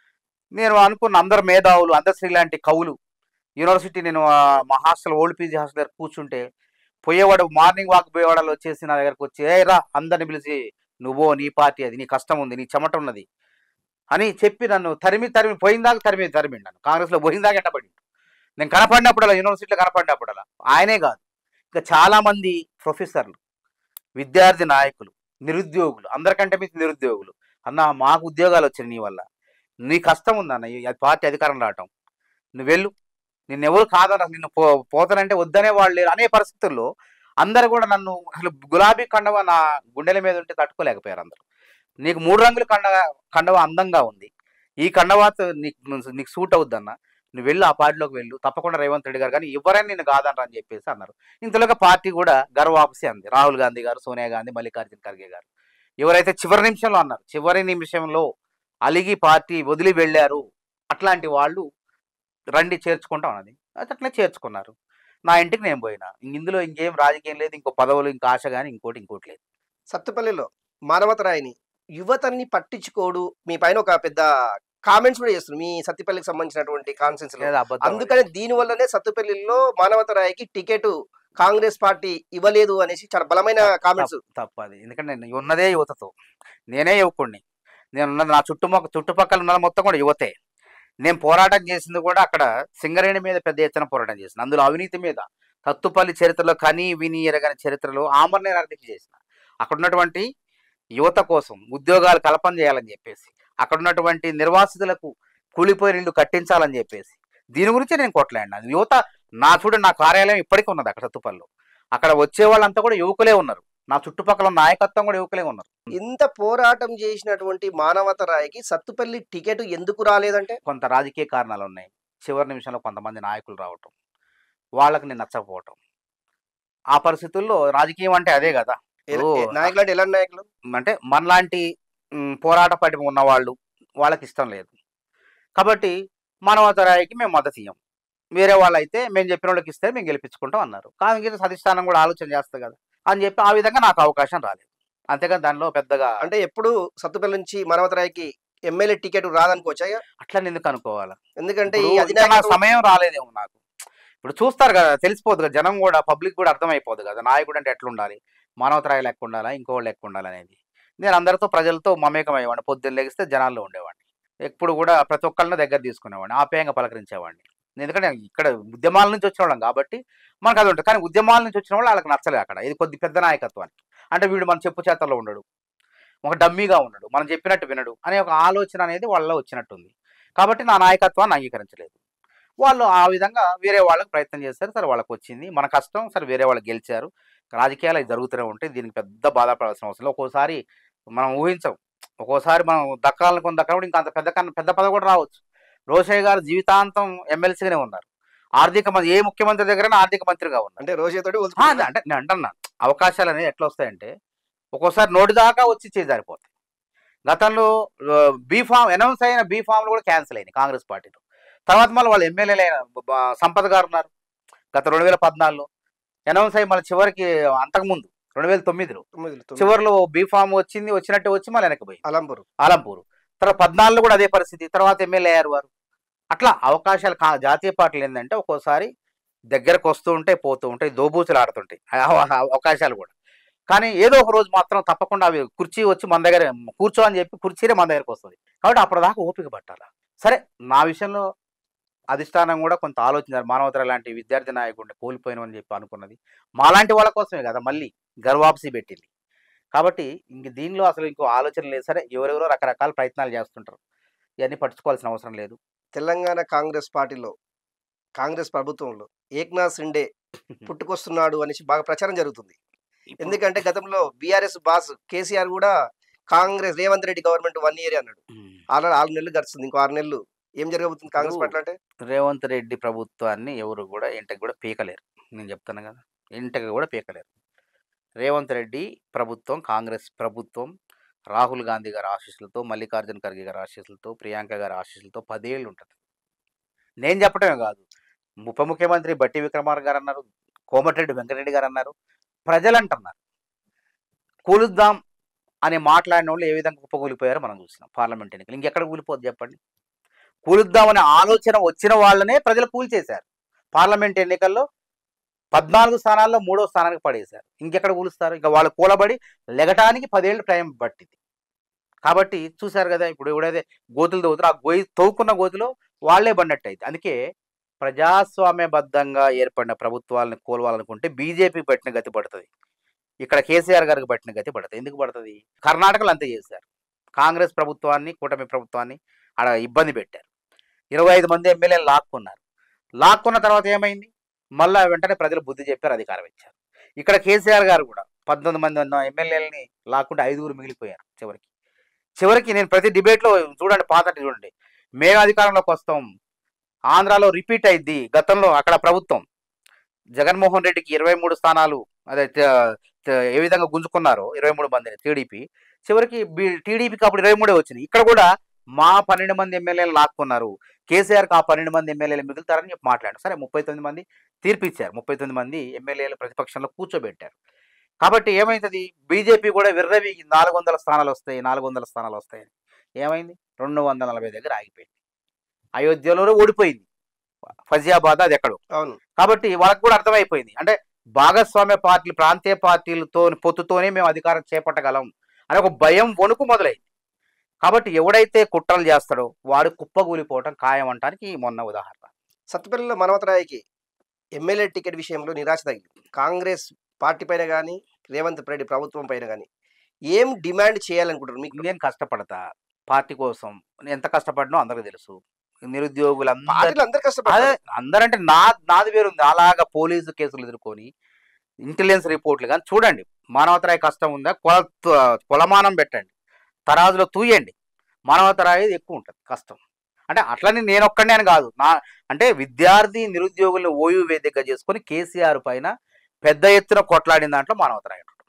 నేను అనుకున్న అందరు మేధావులు అందశ్రీ లాంటి కవులు యూనివర్సిటీ నేను ఆ, మా హాస్టల్ ఓల్డ్ పీజీ హాస్టల్ దగ్గర కూర్చుంటే పోయేవాడు మార్నింగ్ వాక్ పోయేవాడు వచ్చేసి నా దగ్గరకు వచ్చి ఏ రా అందరిని పిలిచి నువ్వో నీ పార్టీ అది నీ కష్టం ఉంది నీ చెమట ఉన్నది అని చెప్పి నన్ను తరిమి తరిమి పోయిందాక తరిమి తరిమి నన్ను కాంగ్రెస్లో పోయిందాక ఎట్టబడి నేను కనపడినప్పుడల్లా యూనివర్సిటీలో కనపడినప్పుడల్లా ఆయనే కాదు ఇంకా చాలా మంది ప్రొఫెసర్లు విద్యార్థి నాయకులు నిరుద్యోగులు అందరికంటే మీకు నిరుద్యోగులు అన్న మాకు ఉద్యోగాలు వచ్చినాయి నీ వల్ల నీ కష్టం ఉందన్న ఈ పార్టీ అధికారం రావటం నువ్వు వెళ్ళు నిన్ను ఎవరు కాదన్న నిన్ను పో పోతానంటే వద్దనే వాళ్ళు లేరు అనే పరిస్థితుల్లో అందరు కూడా నన్ను అసలు గులాబీ కండవ నా గుండెల మీద ఉంటే తట్టుకోలేకపోయారు అందరూ నీకు మూడు రంగుల కండవ కండవ అందంగా ఉంది ఈ కండవాతో నీకు నీకు సూట్ అవుద్దన్న నువ్వు వెళ్ళు ఆ పార్టీలోకి వెళ్ళు తప్పకుండా రేవంత్ రెడ్డి గారు కానీ ఎవరైనా నేను కాదనరు అని చెప్పేసి అన్నారు ఇంతలోగా పార్టీ కూడా గర్వాపసి అంది రాహుల్ గాంధీ గారు సోనియా గాంధీ మల్లికార్జున ఖర్గే గారు ఎవరైతే చివరి నిమిషంలో అన్నారు చివరి నిమిషంలో అలిగి పార్టీ వదిలి వెళ్ళారు అట్లాంటి వాళ్ళు రండి చేర్చుకుంటాం అన్నది అది అట్లా చేర్చుకున్నారు నా ఇంటికి నేను పోయినా ఇంక ఇందులో ఇంకేం రాజకీయం లేదు ఇంకో పదవులు ఇంకో ఆశ కానీ ఇంకోటి ఇంకోటి లేదు సత్తుపల్లిలో మానవతరాయిని యువతని పట్టించుకోడు మీ పైన ఒక పెద్ద కామెంట్స్ కూడా చేస్తున్నారు మీ సత్తుపల్లికి సంబంధించినటువంటి కాన్సెన్స్ లో లేదా అబద్ధం అందుకని దీని వల్లనే సత్తుపల్లిలో మానవతరాయికి టికెట్ కాంగ్రెస్ పార్టీ ఇవ్వలేదు అనేసి చాలా బలమైన కామెంట్స్ తప్పు- తప్పు అది ఎందుకంటే నేను ఉన్నదే యువతతో నేనే యువకుడిని నేను ఉన్నది నా చుట్టుముక్క చుట్టుపక్కల ఉన్నది మొత్తం కూడా యువతే నేను పోరాటం చేసింది కూడా అక్కడ సింగరేణి మీద పెద్ద ఎత్తున పోరాటం చేసిన అందులో అవినీతి మీద తత్తుపల్లి చరిత్రలో కని విని ఎరగని చరిత్రలో ఆమరణ అర్థించి చేసిన అక్కడ ఉన్నటువంటి యువత కోసం ఉద్యోగాలు కల్పన చేయాలని చెప్పేసి అక్కడ ఉన్నటువంటి నిర్వాసితులకు కూలిపోయిన ఇల్లు కట్టించాలని చెప్పేసి దీని గురించి నేను కొట్లాడినా యువత నా చూడ నా కార్యాలయం ఇప్పటికీ ఉన్నది అక్కడ సత్తుపల్లిలో అక్కడ వచ్చే వాళ్ళంతా కూడా యువకులే ఉన్నారు నా చుట్టుపక్కల ఉన్న నాయకత్వం కూడా యువకులే ఉన్నారు ఇంత పోరాటం చేసినటువంటి మానవతరాయికి సత్తుపల్లి టికెట్ ఎందుకు రాలేదంటే కొంత రాజకీయ కారణాలు ఉన్నాయి చివరి నిమిషంలో కొంతమంది నాయకులు రావటం వాళ్ళకి నేను నచ్చకపోవటం ఆ పరిస్థితుల్లో రాజకీయం అంటే అదే కదా ఎల- ఓ. ఎ- నాయకులు అంటే ఎలాంటి నాయకులు అంటే మనలాంటి మ్, పోరాట పటిమ ఉన్న వాళ్ళు వాళ్ళకి ఇష్టం లేదు కాబట్టి మానవతరాయికి మేము మద్దతు ఇయ్యం వేరే వాళ్ళు అయితే మేము చెప్పిన వాళ్ళకి ఇస్తే మేము గెలిపించుకుంటాం అన్నారు కాంగ్రెస్ అధిష్టానం కూడా ఆలోచన చేస్తుంది కదా అని చెప్పి ఆ విధంగా నాకు అవకాశం రాలేదు అంతేగాని దానిలో పెద్దగా అంటే ఎప్పుడు సత్తుపల్లి నుంచి మానవతరాయికి ఎమ్మెల్యే టికెట్ రాదనుకోవచ్చా ఇక? అట్లా ఎందుకు అనుకోవాలి ఎందుకంటే ఈ ఇప్పుడు ఇంకా నా అధినాయకత్వం సమయం రాలేదేమో నాకు ఇప్పుడు చూస్తారు కదా తెలిసిపోదు కదా జనం కూడా పబ్లిక్ కూడా అర్థమైపోదు కదా నాయకుడు అంటే ఎట్లుండాలి మానవతరాయి లెక్క ఉండాలా ఇంకోళ్ళు లెక్క ఉండాలి అనేది నేను అందరితో ప్రజలతో మమేకం అయ్యేవాడిని పొద్దున్న లెగిస్తే జనాల్లో ఉండేవాడిని ఎప్పుడు కూడా ప్రతి ఒక్కళ్ళని దగ్గర తీసుకునేవాడిని ఆప్యాయంగా పలకరించేవాడిని ఎందుకంటే ఇక్కడ ఉద్యమాల నుంచి వచ్చిన వాళ్ళం కాబట్టి మనకు అది ఉంటుంది కానీ ఉద్యమాల నుంచి వచ్చిన వాళ్ళు వాళ్ళకి నచ్చలేదు అక్కడ ఇది కొద్ది పెద్ద నాయకత్వానికి అంటే వీడు మన చెప్పు చేతల్లో ఉండడు ఒక డమ్మీగా ఉండడు మనం చెప్పినట్టు వినడు అనే ఒక ఆలోచన అనేది వాళ్ళలో వచ్చినట్టుంది కాబట్టి నా నాయకత్వాన్ని అంగీకరించలేదు వాళ్ళు ఆ విధంగా వేరే వాళ్ళకి ప్రయత్నం చేశారు సరే వాళ్ళకి వచ్చింది మన కష్టం సరే వేరే వాళ్ళు గెలిచారు రాజకీయాలు అవి జరుగుతూనే ఉంటాయి దీనికి పెద్ద బాధపడాల్సిన అవసరం లేదు ఒక్కోసారి మనం ఊహించం ఒక్కోసారి మనం దక్కాలనుకుని దక్కడం ఇంకా అంత పెద్ద కన్నా పెద్ద పదవి కూడా రావచ్చు రోషయ్య గారు జీవితాంతం ఎమ్మెల్సీగానే ఉన్నారు ఆర్థిక మంత్రి ఏ ముఖ్యమంత్రి దగ్గర ఆర్థిక మంత్రిగా ఉన్నారు అంటే రోజుతోటి ఆ, అదే అంటే నేను అంటున్నా అవకాశాలు అనేవి ఎట్లా వస్తాయంటే ఒక్కోసారి నోటి దాకా వచ్చి చేజారిపోతాయి గతంలో బీ ఫామ్ అనౌన్స్ అయిన బీ ఫామ్లు కూడా క్యాన్సిల్ అయినాయి కాంగ్రెస్ పార్టీలో తర్వాత మళ్ళీ వాళ్ళు ఎమ్మెల్యేలు అయిన బ- సంపత్ గారు ఉన్నారు గత రెండు వేల పద్నాలుగులో అనౌన్స్ అయ్యి మళ్ళీ చివరికి అంతకుముందు రెండు వేల తొమ్మిదిలో తొమ్మిది- తొమ్మిది. చివరిలో బీ ఫామ్ వచ్చింది వచ్చినట్టే వచ్చి మళ్ళీ వెనక్కి పోయి అలంపూర్ ఆలంపూర్ తర్వాత పద్నాలుగులో కూడా అదే పరిస్థితి తర్వాత ఎమ్మెల్యే అయ్యారు వారు అట్లా అవకాశాలు కా జాతీయ పార్టీలు ఏంటంటే ఒక్కోసారి దగ్గరకు వస్తూ ఉంటాయి పోతూ ఉంటాయి దోబూచులు ఆడుతుంటాయి ఆ అవ- అవకాశాలు కూడా కానీ ఏదో ఒక రోజు మాత్రం తప్పకుండా అవి కుర్చీ వచ్చి మన దగ్గర కూర్చో అని చెప్పి కుర్చీనే మన దగ్గరకు వస్తుంది కాబట్టి అప్పటిదాకా ఓపిక పట్టాల సరే నా విషయంలో అధిష్టానం కూడా కొంత ఆలోచించారు మానవతర లాంటి విద్యార్థి నాయకుడిని కోల్పోయినని చెప్పి అనుకున్నది మాలాంటి వాళ్ళ కోసమే కదా మళ్ళీ గర్వాప్సి పెట్టింది కాబట్టి ఇంక దీనిలో అసలు ఇంకో ఆలోచన లేదు సరే ఎవరెవరో రకరకాల ప్రయత్నాలు చేస్తుంటారు ఇవన్నీ పట్టించుకోవాల్సిన అవసరం లేదు తెలంగాణ కాంగ్రెస్ పార్టీలో కాంగ్రెస్ ప్రభుత్వంలో ఏక్నాథ్ సిండే పుట్టుకొస్తున్నాడు అనేసి బాగా ప్రచారం జరుగుతుంది ఎందుకంటే గతంలో బీఆర్ఎస్ బాస్ కేసీఆర్ కూడా Congress Revanth Reddy government one year అన్నాడు ఉమ్. ఆరు ఆరు నెలలు గడుస్తుంది ఇంకో ఆరు నెలలు ఏం జరగబోతుంది కాంగ్రెస్ ఇప్పుడు పార్టీ అంటే రేవంత్ రెడ్డి ప్రభుత్వాన్ని ఎవరు కూడా ఇంటికి కూడా పీకలేరు నేను చెప్తాను కదా ఇంటికి కూడా పీకలేరు రేవంత్ రెడ్డి ప్రభుత్వం కాంగ్రెస్ ప్రభుత్వం రాహుల్ గాంధీ గారి ఆశీస్సులతో మల్లికార్జున ఖర్గే గారి ఆశీస్సులతో ప్రియాంక గారి ఆశీస్సులతో పదేళ్ళు ఉంటుంది నేను చెప్పడమే కాదు ఉప ముఖ్యమంత్రి బట్టి విక్రమార్ గారు అన్నారు కోమటిరెడ్డి వెంకటరెడ్డి గారు అన్నారు ప్రజలు అంటున్నారు కూలుద్దాం అని మాట్లాడిన వాళ్ళు ఏ విధంగా కుప్పకూలిపోయారో మనం చూసినాం పార్లమెంట్ ఎన్నికలు ఇంకెక్కడ కూలిపోద్ది చెప్పండి కూలుద్దామనే ఆలోచన వచ్చిన వాళ్ళనే ప్రజలు కూల్చేశారు పార్లమెంట్ ఎన్నికల్లో పద్నాలుగు స్థానాల్లో మూడో స్థానానికి పడేశారు ఇంకెక్కడ కూలుస్తారు ఇంకా వాళ్ళు కూలబడి లెగటానికి పదేళ్ళు టైం పట్టింది కాబట్టి చూశారు కదా ఇప్పుడు ఎవడైతే గోతులు తవ్వుతారో ఆ గోయి తవ్వుకున్న గోతులో వాళ్ళే పడినట్టు అయితే అందుకే ప్రజాస్వామ్యబద్ధంగా ఏర్పడిన ప్రభుత్వాలను కోల్వాలనుకుంటే బీజేపీ పట్టిన గతి పడుతుంది ఇక్కడ కేసీఆర్ గారికి పట్టిన గతి పడుతుంది ఎందుకు పడుతుంది కర్ణాటకలో అంతే చేశారు కాంగ్రెస్ ప్రభుత్వాన్ని కూటమి ప్రభుత్వాన్ని ఆడ ఇబ్బంది పెట్టారు ఇరవై ఐదు మంది ఎమ్మెల్యేలు లాక్కున్నారు లాక్కున్న తర్వాత ఏమైంది మళ్ళా వెంటనే ప్రజలు బుద్ధి చెప్పారు అధికారం ఇచ్చారు ఇక్కడ కేసీఆర్ గారు కూడా పద్దెనిమిది మంది ఉన్న ఎమ్మెల్యేలని లాక్కుంటే ఐదుగురు మిగిలిపోయారు చివరికి చివరికి నేను ప్రతి డిబేట్లో చూడండి పాతటి చూడండి మేము అధికారంలోకి వస్తాం ఆంధ్రాలో రిపీట్ అయింది గతంలో అక్కడ ప్రభుత్వం జగన్మోహన్ రెడ్డికి ఇరవై మూడు స్థానాలు అదే త- త- ఏ విధంగా గుంజుకున్నారో ఇరవై మూడు మందిని టీడీపీ చివరికి టీడీపీకి అప్పుడు ఇరవై మూడే వచ్చింది ఇక్కడ కూడా మా పన్నెండు మంది ఎమ్మెల్యేలు లాక్కున్నారు కేసీఆర్కి ఆ పన్నెండు మంది ఎమ్మెల్యేలు మిగులుతారని చెప్పి మాట్లాడారు సరే ముప్పై తొమ్మిది మంది తీర్పు ఇచ్చారు ముప్పై తొమ్మిది మంది ఎమ్మెల్యేలు ప్రతిపక్షంలో కూర్చోబెట్టారు కాబట్టి ఏమైతుంది బీజేపీ కూడా విర్రవి నాలుగు వందల స్థానాలు వస్తాయి నాలుగు వందల స్థానాలు వస్తాయి ఏమైంది రెండు వందల నలభై దగ్గర ఆగిపోయింది అయోధ్యలో ఓడిపోయింది ఫజియాబాద్ అది ఎక్కడో అవును కాబట్టి వాళ్ళకి కూడా అర్థమైపోయింది అంటే భాగస్వామ్య పార్టీలు ప్రాంతీయ పార్టీలతో పొత్తుతోనే మేము అధికారం చేపట్టగలం అని ఒక భయం వణుకు మొదలైంది కాబట్టి ఎవడైతే కుట్రలు చేస్తాడో వాడు కుప్పగూలిపోవటం ఖాయం అంటానికి ఈ మొన్న ఉదాహరణ సత్తుపల్లిలో మనవతరాయికి ఎమ్మెల్యే టికెట్ విషయంలో నిరాశ తగిలింది కాంగ్రెస్ పార్టీ పైన కానీ రేవంత్ రెడ్డి ప్రభుత్వం పైన కానీ ఏం డిమాండ్ చేయాలనుకుంటారు మీకు నేను కష్టపడతా పార్టీ కోసం నేను ఎంత కష్టపడినో అందరికీ తెలుసు నిరుద్యోగులందరూ పార్టీలు అందరు అదే కష్టపడారు అందరంటే నా నాది వేరుంది అలాగా పోలీసు కేసులు ఎదుర్కొని ఇంటెలిజెన్స్ రిపోర్ట్లు కానీ చూడండి మానవతరాయి కష్టం ఉందా కొల కొలమానం పెట్టండి తరాజులో తూయండి మానవతరాయి ఎక్కువ ఉంటుంది కష్టం అంటే అట్లని నేను ఒక్కడే అని కాదు నా అంటే విద్యార్థి నిరుద్యోగులను ఓయూ వేదిక చేసుకొని కేసీఆర్ పైన పెద్ద ఎత్తున కొట్లాడిన దాంట్లో మానవతరాయి ఉంటుంది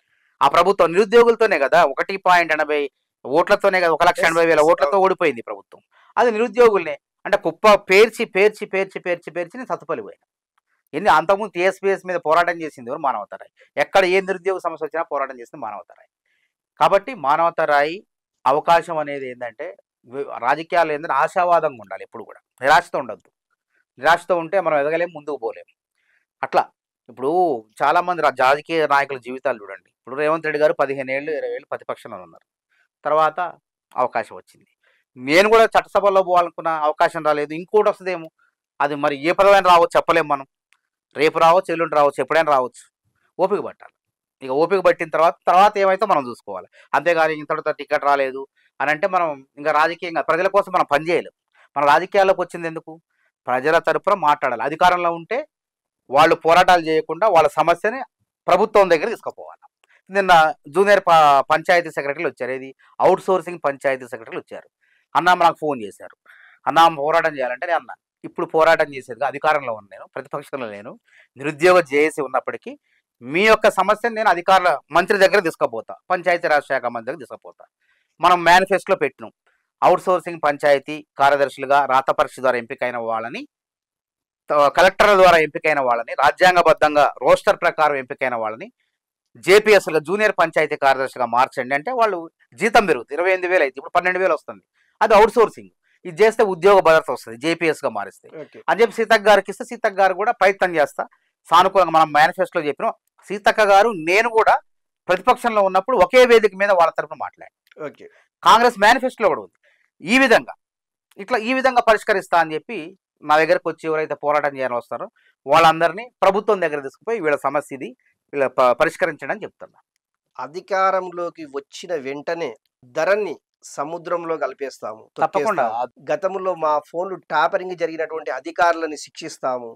ఆ ప్రభుత్వం నిరుద్యోగులతోనే కదా ఒకటి పాయింట్ ఎనభై ఓట్లతోనే కదా ఒక లక్ష Yes, ఎనభై వేల yes, ఓట్లతో ఓడిపోయింది ప్రభుత్వం అది నిరుద్యోగుల్నే అంటే కుప్ప పేర్చి పేర్చి పేర్చి పేర్చి పేర్చి నేను సత్తుపల్లిపోయాను ఎన్ని అంతకుముందు టీఎస్పీఎస్ మీద పోరాటం చేసింది ఎవరు మానవతరాయి ఎక్కడ ఏ నిరుద్యోగ సమస్య వచ్చినా పోరాటం చేసింది మానవతరాయి కాబట్టి మానవతరాయి అవకాశం అనేది ఏంటంటే వి- రాజకీయాలు ఏంటంటే ఆశావాదంగా ఉండాలి ఎప్పుడు కూడా నిరాశతో ఉండొద్దు నిరాశతో ఉంటే మనం ఎదగలేం ముందుకు పోలేం అట్లా ఇప్పుడు చాలా మంది రా- రాజకీయ నాయకుల జీవితాలు చూడండి ఇప్పుడు రేవంత్ రెడ్డి గారు పదిహేను ఏళ్ళు ఇరవై ఏళ్ళు ప్రతిపక్షంలో ఉన్నారు తర్వాత అవకాశం వచ్చింది నేను కూడా చట్టసభలో పోవాలనుకున్న అవకాశం రాలేదు ఇంకోటి వస్తుందేమో అది మరి ఏ పదవైనా రావచ్చు చెప్పలేము మనం రేపు రావచ్చు ఎల్లుండి రావచ్చు ఎప్పుడైనా రావచ్చు ఓపిక పట్టాలి ఇక ఓపిక పట్టిన తర్వాత తర్వాత ఏమైతే మనం చూసుకోవాలి అంతేగాని ఇంతటితో టికెట్ రాలేదు అని అంటే మనం ఇంకా రాజకీయంగా ప్రజల కోసం మనం పనిచేయలేం మన రాజకీయాల్లోకి వచ్చింది ఎందుకు ప్రజల తరపున మాట్లాడాలి అధికారంలో ఉంటే వాళ్ళు పోరాటాలు చేయకుండా వాళ్ళ సమస్యని ప్రభుత్వం దగ్గర తీసుకుపోవాలి నిన్న జూనియర్ ప- పంచాయతీ సెక్రటరీలు వచ్చారు ఇది అవుట్ సోర్సింగ్ పంచాయతీ సెక్రటరీలు వచ్చారు అన్న నాకు ఫోన్ చేశారు అన్న పోరాటం చేయాలంటే నేను అన్నా ఇప్పుడు పోరాటం చేసేది అధికారంలో ఉన్న నేను ప్రతిపక్షంలో నేను నిరుద్యోగ జేఏసీ ఉన్నప్పటికీ మీ యొక్క సమస్యను నేను అధికారుల మంత్రి దగ్గర తీసుకుపోతా పంచాయతీరాజ్ శాఖ మంత్రి దగ్గర తీసుకుపోతా మనం మేనిఫెస్టోలో పెట్టినాం అవుట్ సోర్సింగ్ పంచాయతీ కార్యదర్శులుగా రాత పరీక్ష ద్వారా ఎంపికైన వాళ్ళని త- కలెక్టర్ల ద్వారా ఎంపికైన వాళ్ళని రాజ్యాంగబద్ధంగా రోస్టర్ ప్రకారం ఎంపికైన వాళ్ళని జేపీఎస్గా జూనియర్ పంచాయతీ కార్యదర్శిగా మార్చండి అంటే వాళ్ళు జీతం పెరుగుతుంది ఇరవై ఎనిమిది వేలు అయితే ఇప్పుడు పన్నెండు వేలు వస్తుంది అది అవుట్ సోర్సింగ్ ఇది చేస్తే ఉద్యోగ భద్రత వస్తుంది జేపీఎస్గా మారిస్తే ఓకే అని చెప్పి సీతక్క గారికి ఇస్తే సీతక్క గారు కూడా ప్రయత్నం చేస్తా సానుకూలంగా మనం మేనిఫెస్టోలో చెప్పినాం సీతక్క గారు నేను కూడా ప్రతిపక్షంలో ఉన్నప్పుడు ఒకే వేదిక మీద వాళ్ళ తరపున మాట్లాడాను ఓకే కాంగ్రెస్ మేనిఫెస్టోలో కూడా ఉంది ఈ విధంగా ఇట్లా ఈ విధంగా పరిష్కరిస్తా అని చెప్పి నా దగ్గరకు వచ్చి ఎవరైతే పోరాటం చేయాలని వస్తారో వాళ్ళందరినీ ప్రభుత్వం దగ్గర తీసుకుపోయి వీళ్ళ సమస్య ఇది వీళ్ళ ప- పరిష్కరించండి అని చెప్తున్నా అధికారంలోకి వచ్చిన వెంటనే ధరని సముద్రంలో కలిపేస్తాము తప్పకుండా తొక్కేస్తాము. గతంలో మా ఫోన్లు టాపరింగ్ జరిగినటువంటి అధికారులని శిక్షిస్తాము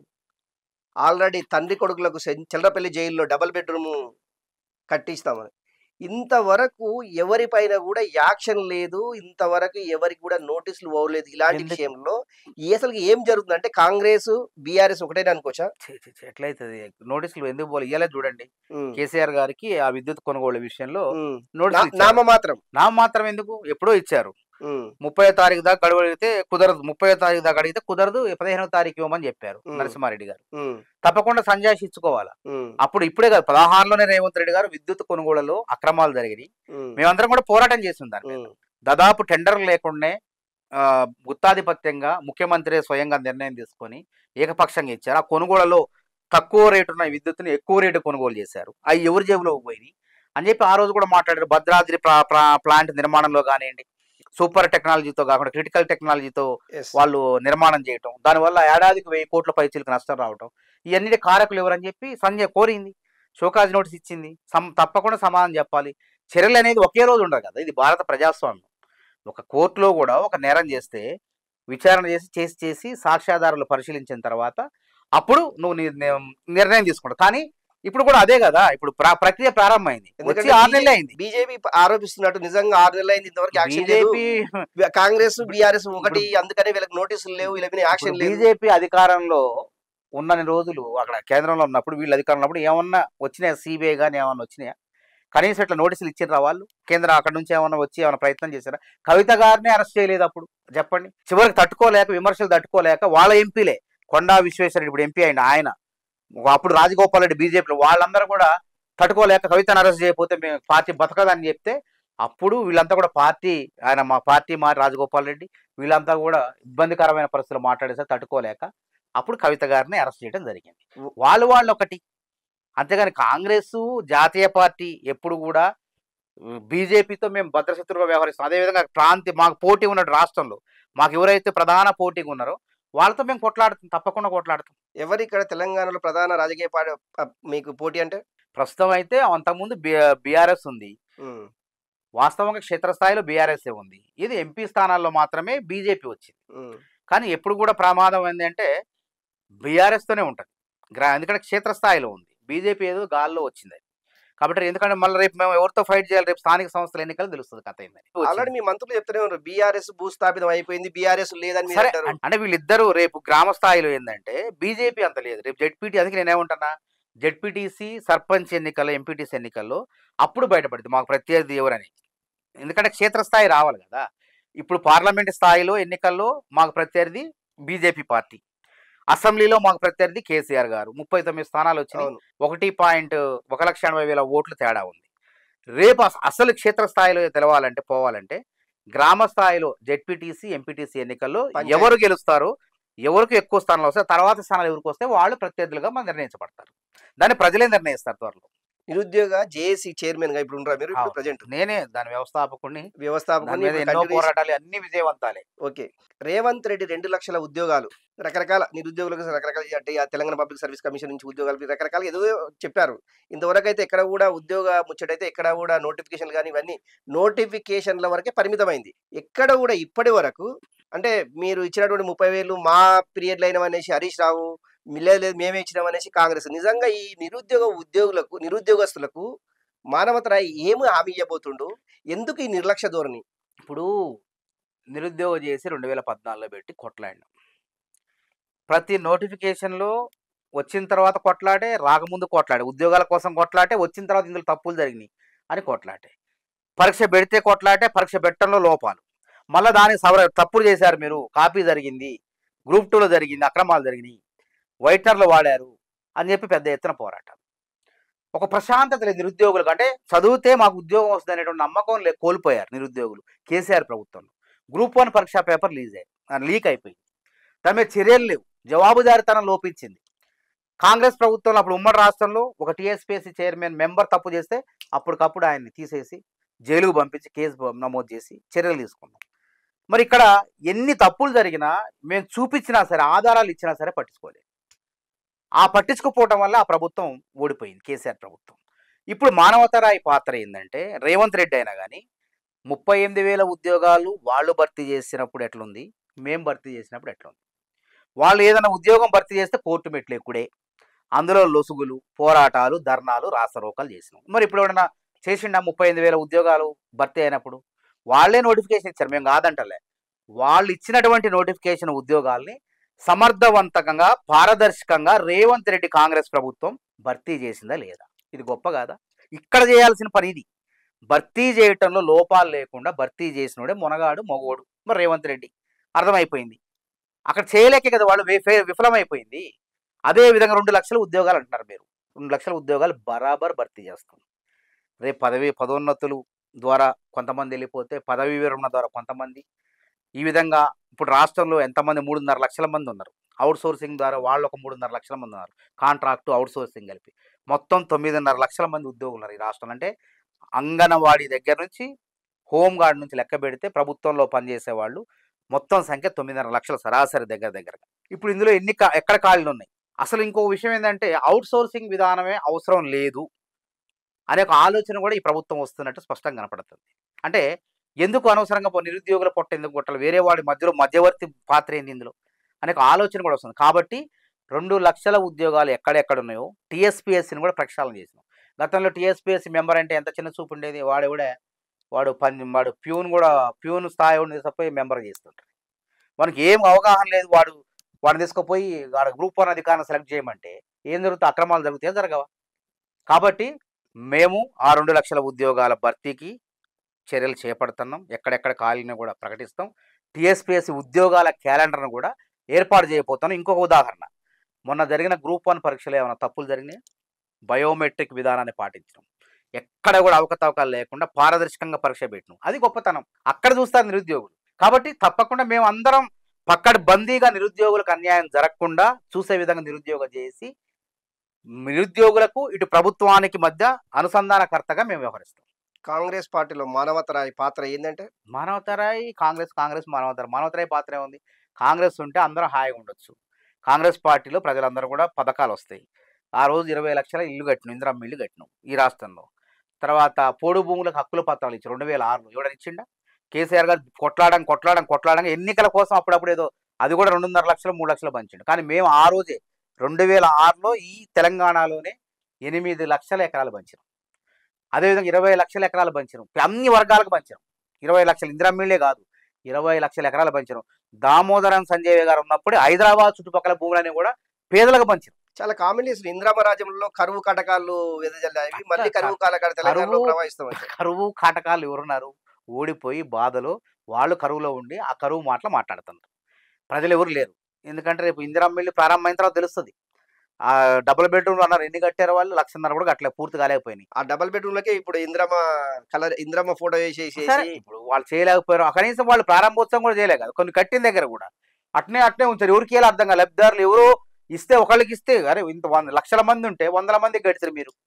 ఆల్రెడీ తండ్రి కొడుకులకు సెం- చిల్లరపల్లి జైల్లో డబుల్ బెడ్రూమ్ కట్టిస్తామని ఇంతవరకు ఎవరిపైన కూడా యాక్షన్ లేదు ఇంతవరకు ఎవరికి కూడా నోటీసులు పోలేదు ఇలాంటి ఎందుకు? విషయంలో ఈ అసలు ఏం జరుగుతుందంటే కాంగ్రెస్ బీఆర్ఎస్ ఒకటే అనుకోవచ్చా ఛీ, ఛీ, ఛీ, ఎట్లయితుంది నోటీసులు ఎందుకు పోలే ఇయ్యలే చూడండి ఉమ్, కేసీఆర్ గారికి ఆ విద్యుత్ కొనుగోలు విషయంలో ఉమ్. నోటీసులు నా- ఇచ్చారు. నామ మాత్రం నా మాత్రం ఎందుకు ఎప్పుడో ఇచ్చారు ఉమ్, ముప్పై తారీఖు దాకా గడువు అడిగితే కుదరదు ముప్పై తారీఖు దాకా అడిగితే కుదరదు పదిహేనవ తారీఖు ఇవ్వమని చెప్పారు ఉమ్. నరసింహారెడ్డి గారు ఉమ్, తప్పకుండా సంజాయిషి ఇచ్చుకోవాలా ఉమ్, అప్పుడు ఇప్పుడే కాదు పదహారులోనే రేవంత్ రెడ్డి గారు విద్యుత్ కొనుగోలులో అక్రమాలు జరిగినాయి ఉమ్, మేమందరం కూడా పోరాటం చేసింది దాని మీద. ఉమ్, దాదాపు టెండర్ లేకుండానే ఆ, గుత్తాధిపత్యంగా ముఖ్యమంత్రి స్వయంగా నిర్ణయం తీసుకొని ఏకపక్షంగా ఇచ్చారు ఆ కొనుగోలులో తక్కువ రేటు ఉన్న విద్యుత్తుని ఎక్కువ రేటు కొనుగోలు చేశారు అవి ఎవరి జేబులో పోయినాయి అని చెప్పి ఆ రోజు కూడా మాట్లాడారు భద్రాద్రి ప్లా- ప్లా- ప్లాంట్ నిర్మాణంలో కానివ్వండి సూపర్ టెక్నాలజీతో కాకుండా క్రిటికల్ టెక్నాలజీతో yes. వాళ్ళు నిర్మాణం చేయటం దానివల్ల ఏడాదికి వెయ్యి కోట్ల పైచీలకు నష్టం రావటం ఇవన్నీ కారకులు ఎవరని చెప్పి సంజయ్ కోరింది షోకాజ్ నోటీస్ ఇచ్చింది సమ్ తప్పకుండా సమాధానం చెప్పాలి చర్యలు అనేది ఒకే రోజు ఉండదు కదా ఇది భారత ప్రజాస్వామ్యం ఒక కోర్టులో కూడా ఒక నేరం చేస్తే విచారణ చేసి చేసి చేసి సాక్ష్యాధారాలు పరిశీలించిన తర్వాత అప్పుడు నువ్వు నీ- నీ- నిర్ణయం తీసుకుంటావు కానీ ఇప్పుడు కూడా అదే కదా ఇప్పుడు ప్ర- ప్రక్రియ ప్రారంభమైంది వచ్చి ఆరు నెలలు అయింది బీజేపీ ఆరోపిస్తున్నట్టు నిజంగా ఆరు నెలలు అయింది ఇంతవరకు యాక్షన్ లేదు బీజేపీ కాంగ్రెస్ బీఆర్ఎస్ ఒకటి అందుకనే వీళ్ళకి నోటీసులు లేవు వీళ్ళ మీద యాక్షన్ లేదు బీజేపీ అధికారంలో ఉన్నన్ని రోజులు అక్కడ కేంద్రంలో ఉన్నప్పుడు వీళ్ళు అధికారంలో ఉన్నప్పుడు ఏమన్నా వచ్చినాయా సిబిఐ కానీ ఏమన్నా వచ్చినాయా కనీసం ఇట్లా నోటీసులు ఇచ్చిర్రా వాళ్ళు కేంద్రం అక్కడ నుంచి ఏమన్నా వచ్చి ఏమైనా ప్రయత్నం చేశారా కవిత గారిని అరెస్ట్ చేయలేదు అప్పుడు చెప్పండి చివరికి తట్టుకోలేక విమర్శలు తట్టుకోలేక వాళ్ళ ఎంపీలే కొండా విశ్వేశ్వరరెడ్డి ఇప్పుడు ఎంపీ అయింది ఆయన అప్పుడు రాజగోపాల్ రెడ్డి బీజేపీలో వాళ్ళందరూ కూడా తట్టుకోలేక కవితను అరెస్ట్ చేయకపోతే మేము పార్టీ బతకదని చెప్తే అప్పుడు వీళ్ళంతా కూడా పార్టీ ఆయన మా పార్టీ మా రాజగోపాల్ రెడ్డి వీళ్ళంతా కూడా ఇబ్బందికరమైన పరిస్థితులు మాట్లాడేసరికి తట్టుకోలేక అప్పుడు కవిత గారిని అరెస్ట్ చేయడం జరిగింది వాళ్ళు వాళ్ళు ఒకటి అంతేగాని కాంగ్రెస్ జాతీయ పార్టీ ఎప్పుడు కూడా బీజేపీతో మేము భద్రశత్రువుగా వ్యవహరిస్తాం అదేవిధంగా ప్రాంతి మాకు పోటీ ఉన్న రాష్ట్రంలో మాకు ఎవరైతే ప్రధాన పోటీగా ఉన్నారో వాళ్ళతో మేము కొట్లాడుతాం తప్పకుండా కొట్లాడతాం ఎవరు ఇక్కడ తెలంగాణలో ప్రధాన రాజకీయ పార్టీ ప- మీకు పోటీ అంటే ప్రస్తుతం అయితే అంతకుముందు బీఆర్ఎస్ ఉంది ఉమ్, వాస్తవంగా క్షేత్రస్థాయిలో బీఆర్ఎస్ ఉంది ఇది ఎంపీ స్థానాల్లో మాత్రమే బీజేపీ వచ్చింది ఉమ్, కానీ ఎప్పుడు కూడా ప్రమాదం ఏంటి అంటే బీఆర్ఎస్ తోనే ఉంటుంది గ్రా ఎందుకంటే క్షేత్రస్థాయిలో ఉంది బీజేపీ ఏదో గాల్లో వచ్చింది అది. కాబట్టి ఎందుకంటే మళ్ళీ రేపు మేము ఎవరితో ఫైట్ చేయాలి రేపు స్థానిక సంస్థల ఎన్నికలు తెలుస్తుంది కథ ఏందని ఆల్రెడీ మీ మంత్రులు చెప్తూనే ఉన్నారు బీఆర్ఎస్ భూస్థాపితం అయిపోయింది బీఆర్ఎస్ లేదని మీరు సరే అంటారు అంటే వీళ్ళిద్దరూ రేపు గ్రామ స్థాయిలో ఏంటంటే బీజేపీ అంత లేదు రేపు జెడ్పీటీ అందుకే నేనేమంటున్నా జెడ్పీటీసీ సర్పంచ్ ఎన్నికల్లో ఎంపీటీసీ ఎన్నికల్లో అప్పుడు బయటపడింది మాకు ప్రత్యర్థి ఎవరని ఎందుకంటే క్షేత్రస్థాయి రావాలి కదా ఇప్పుడు పార్లమెంట్ స్థాయిలో ఎన్నికల్లో మాకు ప్రత్యర్థి బీజేపీ పార్టీ అసెంబ్లీలో మాకు ప్రత్యర్థి కేసీఆర్ గారు ముప్పై తొమ్మిది స్థానాలు వచ్చినాయి అవును ఒకటి పాయింట్ ఒక లక్ష ఎనభై వేల ఓట్లు తేడా ఉంది రేపు అస- అసలు క్షేత్రస్థాయిలో తెలవాలంటే పోవాలంటే గ్రామ స్థాయిలో జెడ్పీటీసీ ఎంపీటీసీ ఎన్నికల్లో పంచాయతీ. ఎవరు గెలుస్తారో ఎవరికి ఎక్కువ స్థానాలు వస్తే తర్వాత స్థానాలు ఎవరికి వస్తే వాళ్ళు ప్రత్యర్థులుగా మనం నిర్ణయించబడతారు దాన్ని ప్రజలే నిర్ణయిస్తారు త్వరలో నిరుద్యోగ జేఏసీ చైర్మన్ గా ఇప్పుడు ఉండరా మీరు ఇప్పుడు అవును. ప్రజెంట్ నేనే దాని వ్యవస్థాపకుడిని దాని వ్యవస్థాపకుని మీద ఎన్నో పోరాటాలు అన్ని విజయవంతాలే ఓకే రేవంత్ రెడ్డి రెండు లక్షల ఉద్యోగాలు రకరకాల నిరుద్యోగులకు రకరకాల అంటే ఆ తెలంగాణ పబ్లిక్ సర్వీస్ కమిషన్ నుంచి ఉద్యోగాలు రకరకాల ఏదో చెప్పారు ఇంతవరకు అయితే ఎక్కడ కూడా ఉద్యోగ ముచ్చటైతే ఎక్కడ కూడా నోటిఫికేషన్లు కానీ ఇవన్నీ నోటిఫికేషన్ల వరకే పరిమితమైంది ఎక్కడ కూడా ఇప్పటి వరకు అంటే మీరు ఇచ్చినటువంటి ముప్పై వేలు మా పీరియడ్లు అయినవి అనేసి హరీష్ రావు లేదు లేదు మేమే ఇచ్చినాం అనేసి కాంగ్రెస్ నిజంగా ఈ నిరుద్యోగ ఉద్యోగులకు నిరుద్యోగస్తులకు మానవతరాయి ఏమి హామీ ఇవ్వబోతుండు ఎందుకు ఈ నిర్లక్ష్య ధోరణి ఇప్పుడు నిరుద్యోగం చేసి రెండు వేల పద్నాలుగులో పెట్టి కొట్లాడినాం ప్రతి నోటిఫికేషన్లో వచ్చిన తర్వాత కొట్లాటే రాకముందు కొట్లాడే ఉద్యోగాల కోసం కొట్లాటే వచ్చిన తర్వాత ఇందులో తప్పులు జరిగినాయి అని కొట్లాటే పరీక్ష పెడితే కొట్లాటే పరీక్ష పెట్టడంలో లోపాలు మళ్ళీ దానికి సవర తప్పులు చేశారు మీరు కాపీ జరిగింది గ్రూప్ టూలో జరిగింది అక్రమాలు జరిగినాయి వైట్నర్లు వాడారు అని చెప్పి పెద్ద ఎత్తున పోరాటం ఒక ప్రశాంతత లేదు నిరుద్యోగులకు అంటే చదివితే మాకు ఉద్యోగం వస్తుంది అనేటువంటి నమ్మకం లే కోల్పోయారు నిరుద్యోగులు కేసీఆర్ ప్రభుత్వంలో గ్రూప్ వన్ పరీక్షా పేపర్ లీజ్ అయ్యి లీక్ అయిపోయింది దాని మీద చర్యలు లేవు జవాబుదారితనం లోపించింది కాంగ్రెస్ ప్రభుత్వంలో అప్పుడు ఉమ్మడి రాష్ట్రంలో ఒక టీఎస్పీఎస్సీ చైర్మన్ మెంబర్ తప్పు చేస్తే అప్పటికప్పుడు ఆయన్ని తీసేసి జైలుకు పంపించి కేసు బ- నమోదు చేసి చర్యలు తీసుకున్నాం మరి ఇక్కడ ఎన్ని తప్పులు జరిగినా మేము చూపించినా సరే ఆధారాలు ఇచ్చినా సరే పట్టించుకోలేదు ఆ పట్టించుకోపోవటం వల్ల ఆ ప్రభుత్వం ఓడిపోయింది కేసీఆర్ ప్రభుత్వం ఇప్పుడు మానవతరాయి పాత్ర ఏంటంటే రేవంత్ రెడ్డి అయినా కానీ ముప్పై ఎనిమిది వేల ఉద్యోగాలు వాళ్ళు భర్తీ చేసినప్పుడు ఎట్లుంది మేము భర్తీ చేసినప్పుడు ఎట్లుంది వాళ్ళు ఏదైనా ఉద్యోగం భర్తీ చేస్తే కోర్టు మెట్లు ఎక్కుడే అందులో లొసుగులు పోరాటాలు ధర్నాలు రాస్తారోకాలు చేసినాం మరి ఇప్పుడు ఎవడన్నా చేసిండా ముప్పై ఎనిమిది వేల ఉద్యోగాలు భర్తీ అయినప్పుడు వాళ్ళే నోటిఫికేషన్ ఇచ్చారు మేము కాదంటలే వాళ్ళు ఇచ్చినటువంటి నోటిఫికేషన్ ఉద్యోగాల్ని సమర్థవంతంగా పారదర్శకంగా రేవంత్ రెడ్డి కాంగ్రెస్ ప్రభుత్వం భర్తీ చేసిందా లేదా ఇది గొప్ప కాదా ఇక్కడ చేయాల్సిన పని ఇది భర్తీ చేయటంలో లోపాలు లేకుండా భర్తీ చేసినోడే మొనగాడు మగోడు మరి రేవంత్ రెడ్డి అర్థమైపోయింది అక్కడ చేయలేకే కదా వాళ్ళు వి- ఫే- విఫలమైపోయింది అదే విధంగా రెండు లక్షల ఉద్యోగాలు అంటున్నారు మీరు రెండు లక్షల ఉద్యోగాలు బరాబర్ భర్తీ చేస్తాం రేపు పదవి పదోన్నతులు ద్వారా కొంతమంది వెళ్ళిపోతే పదవి విరమణ ద్వారా కొంతమంది ఈ విధంగా ఇప్పుడు రాష్ట్రంలో ఎంతమంది మూడున్నర లక్షల మంది ఉన్నారు అవుట్ సోర్సింగ్ ద్వారా వాళ్ళు ఒక మూడున్నర లక్షల మంది ఉన్నారు కాంట్రాక్టు అవుట్ సోర్సింగ్ కలిపి మొత్తం తొమ్మిదిన్నర లక్షల మంది ఉద్యోగులు ఉన్నారు ఈ రాష్ట్రంలో అంటే అంగన్వాడీ దగ్గర నుంచి హోమ్ గార్డ్ నుంచి లెక్క పెడితే ప్రభుత్వంలో పనిచేసే వాళ్ళు మొత్తం సంఖ్య తొమ్మిదిన్నర లక్షల సరాసరి దగ్గర దగ్గరగా ఇప్పుడు ఇందులో ఎన్ని కా- ఎక్కడ ఖాళీలు ఉన్నాయి అసలు ఇంకో విషయం ఏంటంటే అవుట్ సోర్సింగ్ విధానమే అవసరం లేదు అనే ఒక ఆలోచన కూడా ఈ ప్రభుత్వం వస్తున్నట్టు స్పష్టంగా కనపడుతుంది అంటే ఎందుకు అనవసరంగా పో- నిరుద్యోగుల పొట్ట ఎందుకు కొట్టాలి వేరే వాడి మధ్యలో మధ్యవర్తి పాత్ర ఏంది ఇందులో అనే ఒక ఆలోచన కూడా వస్తుంది కాబట్టి రెండు లక్షల ఉద్యోగాలు ఎక్కడెక్కడ ఉన్నాయో టీఎస్పీఎస్సీని కూడా ప్రక్షాళన చేసినాం గతంలో టీఎస్పీఎస్సీ మెంబర్ అంటే ఎంత చిన్న చూపు ఉండేది వాడు కూడా వాడు పని వాడు ప్యూన్ కూడా ప్యూన్ స్థాయి ఉండి తప్ప మెంబర్ చేస్తుంటారు మనకి ఏం అవగాహన లేదు వాడు వాడిని తీసుకుపోయి వాడు గ్రూప్ వన్ అధికారిని సెలెక్ట్ చేయమంటే ఏం జరుగుతుంది అక్రమాలు జరుగుతాయి జరగవా కాబట్టి మేము ఆ రెండు లక్షల ఉద్యోగాల భర్తీకి చర్యలు చేపడుతున్నాం ఎక్కడెక్కడ ఖాళీని కూడా ప్రకటిస్తాం టీఎస్పీఎస్సీ ఉద్యోగాల క్యాలెండర్ను కూడా ఏర్పాటు చేయబోతున్నాం ఇంకొక ఉదాహరణ మొన్న జరిగిన గ్రూప్ వన్ పరీక్షలు ఏమైనా తప్పులు జరిగినాయి బయోమెట్రిక్ విధానాన్ని పాటించడం ఎక్కడ కూడా అవకతవకాలు లేకుండా పారదర్శకంగా పరీక్ష పెట్టినాం అది గొప్పతనం అక్కడ చూస్తారు నిరుద్యోగులు కాబట్టి తప్పకుండా మేము అందరం పక్కడి బందీగా నిరుద్యోగులకు అన్యాయం జరగకుండా చూసే విధంగా నిరుద్యోగం చేసి నిరుద్యోగులకు ఇటు ప్రభుత్వానికి మధ్య అనుసంధానకర్తగా మేము వ్యవహరిస్తాం కాంగ్రెస్ పార్టీలో మానవతరాయి పాత్ర ఏంటంటే మానవతరాయి కాంగ్రెస్ కాంగ్రెస్ మానవతరాయి మానవతరాయి పాత్ర ఏముంది కాంగ్రెస్ ఉంటే అందరూ హాయిగా ఉండొచ్చు కాంగ్రెస్ పార్టీలో ప్రజలందరూ కూడా పథకాలు వస్తాయి ఆ రోజు ఇరవై లక్షల ఇల్లు కట్టినాం ఇందిరమ్మ ఇల్లు కట్టినాం ఈ రాష్ట్రంలో తర్వాత పోడు భూములకు హక్కుల పత్రాలు ఇచ్చారు రెండు వేల ఆరులో ఎవడని ఇచ్చిండా కేసీఆర్ గారు కొట్లాడడం కొట్లాడడం కొట్లాడడం ఎన్నికల కోసం అప్పుడప్పుడు ఏదో అది కూడా రెండున్నర లక్షలు మూడు లక్షలు పంచిండు కానీ మేము ఆ రోజే రెండు వేల ఆరులో ఈ తెలంగాణలోనే ఎనిమిది లక్షల ఎకరాలు పంచినాం అదేవిధంగా ఇరవై లక్షల ఎకరాలు పంచినాం అన్ని వర్గాలకు పంచినాం ఇరవై లక్షలు ఇందిరామిళ్ళే కాదు ఇరవై లక్షల ఎకరాలు పంచినాం దామోదరం సంజయ్ గారు ఉన్నప్పుడు హైదరాబాద్ చుట్టుపక్కల భూములని కూడా పేదలకు పంచినాం చాలా కాంబినేషన్ ఇంద్రామరాజ్యంలో కరువు కటకాలు వెదజల్లాయి మళ్ళీ కరువు కాలకాడ తెలంగాణలో కరువు- ప్రవహిస్తాం వచ్చాయి. కరువు కాటకాలు ఎవరున్నారు ఓడిపోయి బాధలో వాళ్ళు కరువులో ఉండి ఆ కరువు మాటలు మాట్లాడుతున్నారు ప్రజలు ఎవరు లేరు ఎందుకంటే రేపు ఇందిరామిల్లి ప్రారంభమైన తర్వాత తెలుస్తుంది ఆ డబుల్ బెడ్రూమ్ అన్నారు ఎన్ని కట్టారు వాళ్ళు లక్షన్నర కూడా కట్టలేదు పూర్తి కాలేకపోయినాయి ఆ డబల్ బెడ్రూమ్ లకే ఇప్పుడు ఇంద్రమ కలర్ ఇంద్రమ ఫోటో వేసేసి సరే ఇప్పుడు వాళ్ళు చేయలేకపోయారు కనీసం వాళ్ళు ప్రారంభోత్సవం కూడా చేయలేదు కదా కొన్ని కట్టిన దగ్గర కూడా అట్నే అట్నే ఉంచారు ఎవరికి ఎలా అర్థం కాదు లబ్ధిదారులు ఎవరో ఇస్తే ఒకళ్ళకి ఇస్తే అరే ఇంత వంద లక్షల మంది ఉంటే వందల మంది గడిచారు మీరు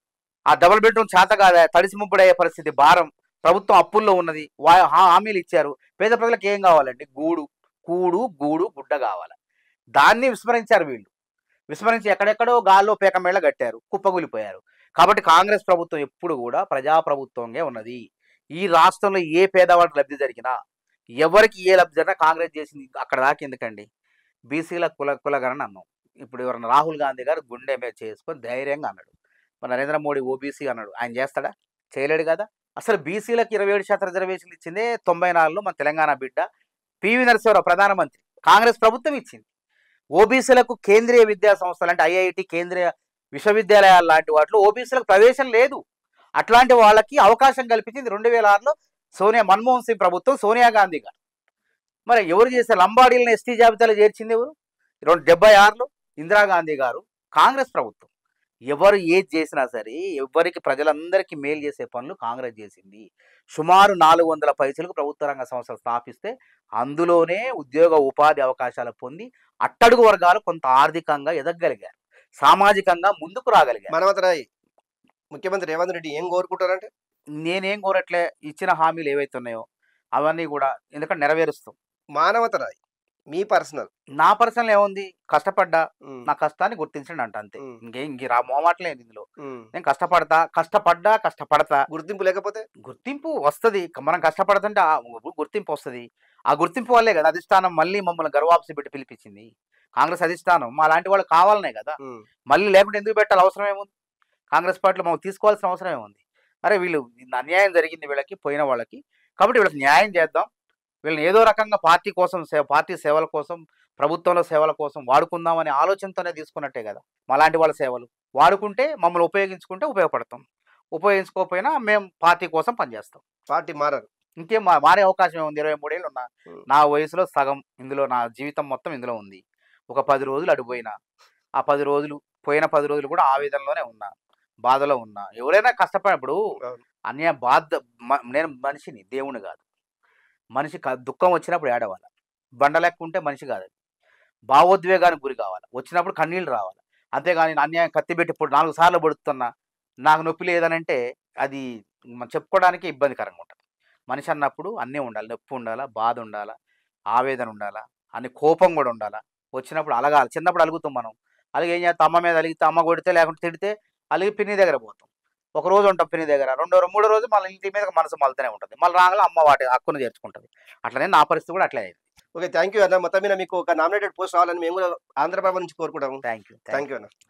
ఆ డబుల్ బెడ్రూమ్ చేత కాదా తడిసి ముప్పుడయ్యే పరిస్థితి భారం ప్రభుత్వం అప్పుల్లో ఉన్నది వా- హా- హామీలు ఇచ్చారు పేద ప్రజలకు ఏం కావాలండి గూడు కూడు గూడు గుడ్డ కావాలి దాన్ని విస్మరించారు వీళ్ళు విస్మరించి ఎక్కడెక్కడో గాల్లో పేకమేళ కట్టారు కుప్పగూలిపోయారు కాబట్టి కాంగ్రెస్ ప్రభుత్వం ఎప్పుడు కూడా ప్రజాప్రభుత్వంగా ఉన్నది ఈ రాష్ట్రంలో ఏ పేదవాడికి లబ్ధి జరిగినా ఎవరికి ఏ లబ్ధి జరిగినా కాంగ్రెస్ చేసింది అక్కడ దాకా ఎందుకండి బీసీల కుల కులగరణ అన్నాం ఇప్పుడు ఎవరన్నా రాహుల్ గాంధీ గారు గుండె మీద చేసుకొని ధైర్యంగా అన్నాడు మరి నరేంద్ర మోడీ ఓబీసీ అన్నాడు ఆయన చేస్తాడా చేయలేడు కదా అసలు బీసీలకు ఇరవై ఏడు శాతం రిజర్వేషన్లు ఇచ్చిందే తొంభై నాలుగులో మన తెలంగాణ బిడ్డ పివి నరసింహరావు ప్రధానమంత్రి కాంగ్రెస్ ప్రభుత్వం ఇచ్చింది ఓబీసీలకు కేంద్రీయ విద్యా సంస్థలు అంటే ఐఐటి కేంద్రీయ విశ్వవిద్యాలయాలు లాంటి వాటిలో ఓబీసీలకు ప్రవేశం లేదు అట్లాంటి వాళ్ళకి అవకాశం కల్పించింది రెండు వేల ఆరులో సోనియా మన్మోహన్ సింగ్ ప్రభుత్వం సోనియా గాంధీ గారు మరి ఎవరు చేసే లంబాడీలను ఎస్టీ జాబితాలో చేర్చింది ఎవరు రెండు డెబ్బై ఆరులో ఇందిరాగాంధీ గారు కాంగ్రెస్ ప్రభుత్వం ఎవరు ఏది చేసినా సరే ఎవరికి ప్రజలందరికీ మేలు చేసే పనులు కాంగ్రెస్ చేసింది సుమారు నాలుగు వందల పైసలకు ప్రభుత్వ రంగ సంస్థలు స్థాపిస్తే అందులోనే ఉద్యోగ ఉపాధి అవకాశాలు పొంది అట్టడుగు వర్గాలు కొంత ఆర్థికంగా ఎదగగలిగారు సామాజికంగా ముందుకు రాగలిగారు మనవతరాయ్ ముఖ్యమంత్రి రేవంత్ రెడ్డి ఏం కోరుకుంటారంటే నేనేం కోరట్లే ఇచ్చిన హామీలు ఏవైతే ఉన్నాయో అవన్నీ కూడా ఎందుకంటే నెరవేరుస్తాం మానవతరాయ్ మీ పర్సనల్ నా పర్సనల్ ఏముంది కష్టపడ్డా నా కష్టాన్ని గుర్తించండి అంట అంతే మ్. ఇంకేం ఇంక రా మోమాటలేదు ఇందులో నేను కష్టపడతా కష్టపడ్డా కష్టపడతా గుర్తింపు లేకపోతే గుర్తింపు వస్తుంది మనం కష్టపడుతుంటే ఆ గుర్తింపు వస్తుంది ఆ గుర్తింపు వల్లే కదా అధిష్టానం మళ్ళీ మమ్మల్ని గర్వాప్సి పెట్టి పిలిపించింది కాంగ్రెస్ అధిష్టానం మా లాంటి వాళ్ళు కావాలనే కదా ఉమ్, మళ్ళీ లేకుంటే ఎందుకు పెట్టాలి అవసరం ఏముంది కాంగ్రెస్ పార్టీలో మనం తీసుకోవాల్సిన అవసరం ఏముంది అరే వీళ్ళు ఇంత అన్యాయం జరిగింది వీళ్ళకి పోయిన వాళ్ళకి కాబట్టి వీళ్ళకి న్యాయం చేద్దాం వీళ్ళని ఏదో రకంగా పార్టీ కోసం సేవ పార్టీ సేవల కోసం ప్రభుత్వంలో సేవల కోసం వాడుకుందాం అనే ఆలోచనతోనే తీసుకున్నట్టే కదా మాలాంటి వాళ్ళ సేవలు వాడుకుంటే మమ్మల్ని ఉపయోగించుకుంటే ఉపయోగపడతాం ఉపయోగించుకోకపోయినా మేము పార్టీ కోసం పనిచేస్తాం పార్టీ మారరు ఇంకేం మా- మారే అవకాశం ఏముంది ఇరవై మూడేళ్ళు ఉన్నా ఉమ్. నా వయసులో సగం ఇందులో నా జీవితం మొత్తం ఇందులో ఉంది ఒక పది రోజులు అడిపోయినా ఆ పది రోజులు పోయిన పది రోజులు కూడా ఆవేదనలోనే ఉన్నా బాధలో ఉన్నా ఎవరైనా కష్టపడినప్పుడు అవును. అన్య బాధ మ- నేను మనిషిని దేవుని కాదు మనిషి క- దుఃఖం వచ్చినప్పుడు ఏడవాలి బండ లెక్క ఉంటే మనిషి కాదు అది. భావోద్వేగానికి గురి కావాలి వచ్చినప్పుడు కన్నీళ్ళు రావాలి అంతేగాని నేను అన్యాయం కత్తి పెట్టి ఇప్పుడు నాలుగు సార్లు పడుతున్నా నాకు నొప్పి లేదనంటే అది మనం చెప్పుకోవడానికి ఇబ్బందికరంగా ఉంటుంది మనిషి అన్నప్పుడు అన్నీ ఉండాలి నొప్పి ఉండాలా బాధ ఉండాలా ఆవేదన ఉండాలా అన్ని కోపం కూడా ఉండాలా వచ్చినప్పుడు అలగాలి చిన్నప్పుడు అలుగుతాం మనం అలాగే ఏం చేస్తాం అమ్మ మీద అలిగితే అమ్మ కొడితే లేకుంటే తిడితే అలిగి పిన్ని దగ్గర పోతాం ఒక రోజు ఉంటాం పిన్ని దగ్గర రెండో రో- మూడో రోజు మళ్ళీ ఇంటి మీద మనసు మలుతూనే ఉంటుంది మళ్ళీ రాగల అమ్మ వాటి హక్కును చేర్చుకుంటుంది అట్లనే నా పరిస్థితి కూడా అట్లే అయింది ఓకే థ్యాంక్ యూ అన్న మొత్తం మీద మీకు ఒక నామినేటెడ్ పోస్ట్ రావాలని మేము కూడా ఆంధ్రప్రభ నుంచి కోరుకుంటాము థ్యాంక్ యూ థ్యాంక్ యూ అన్న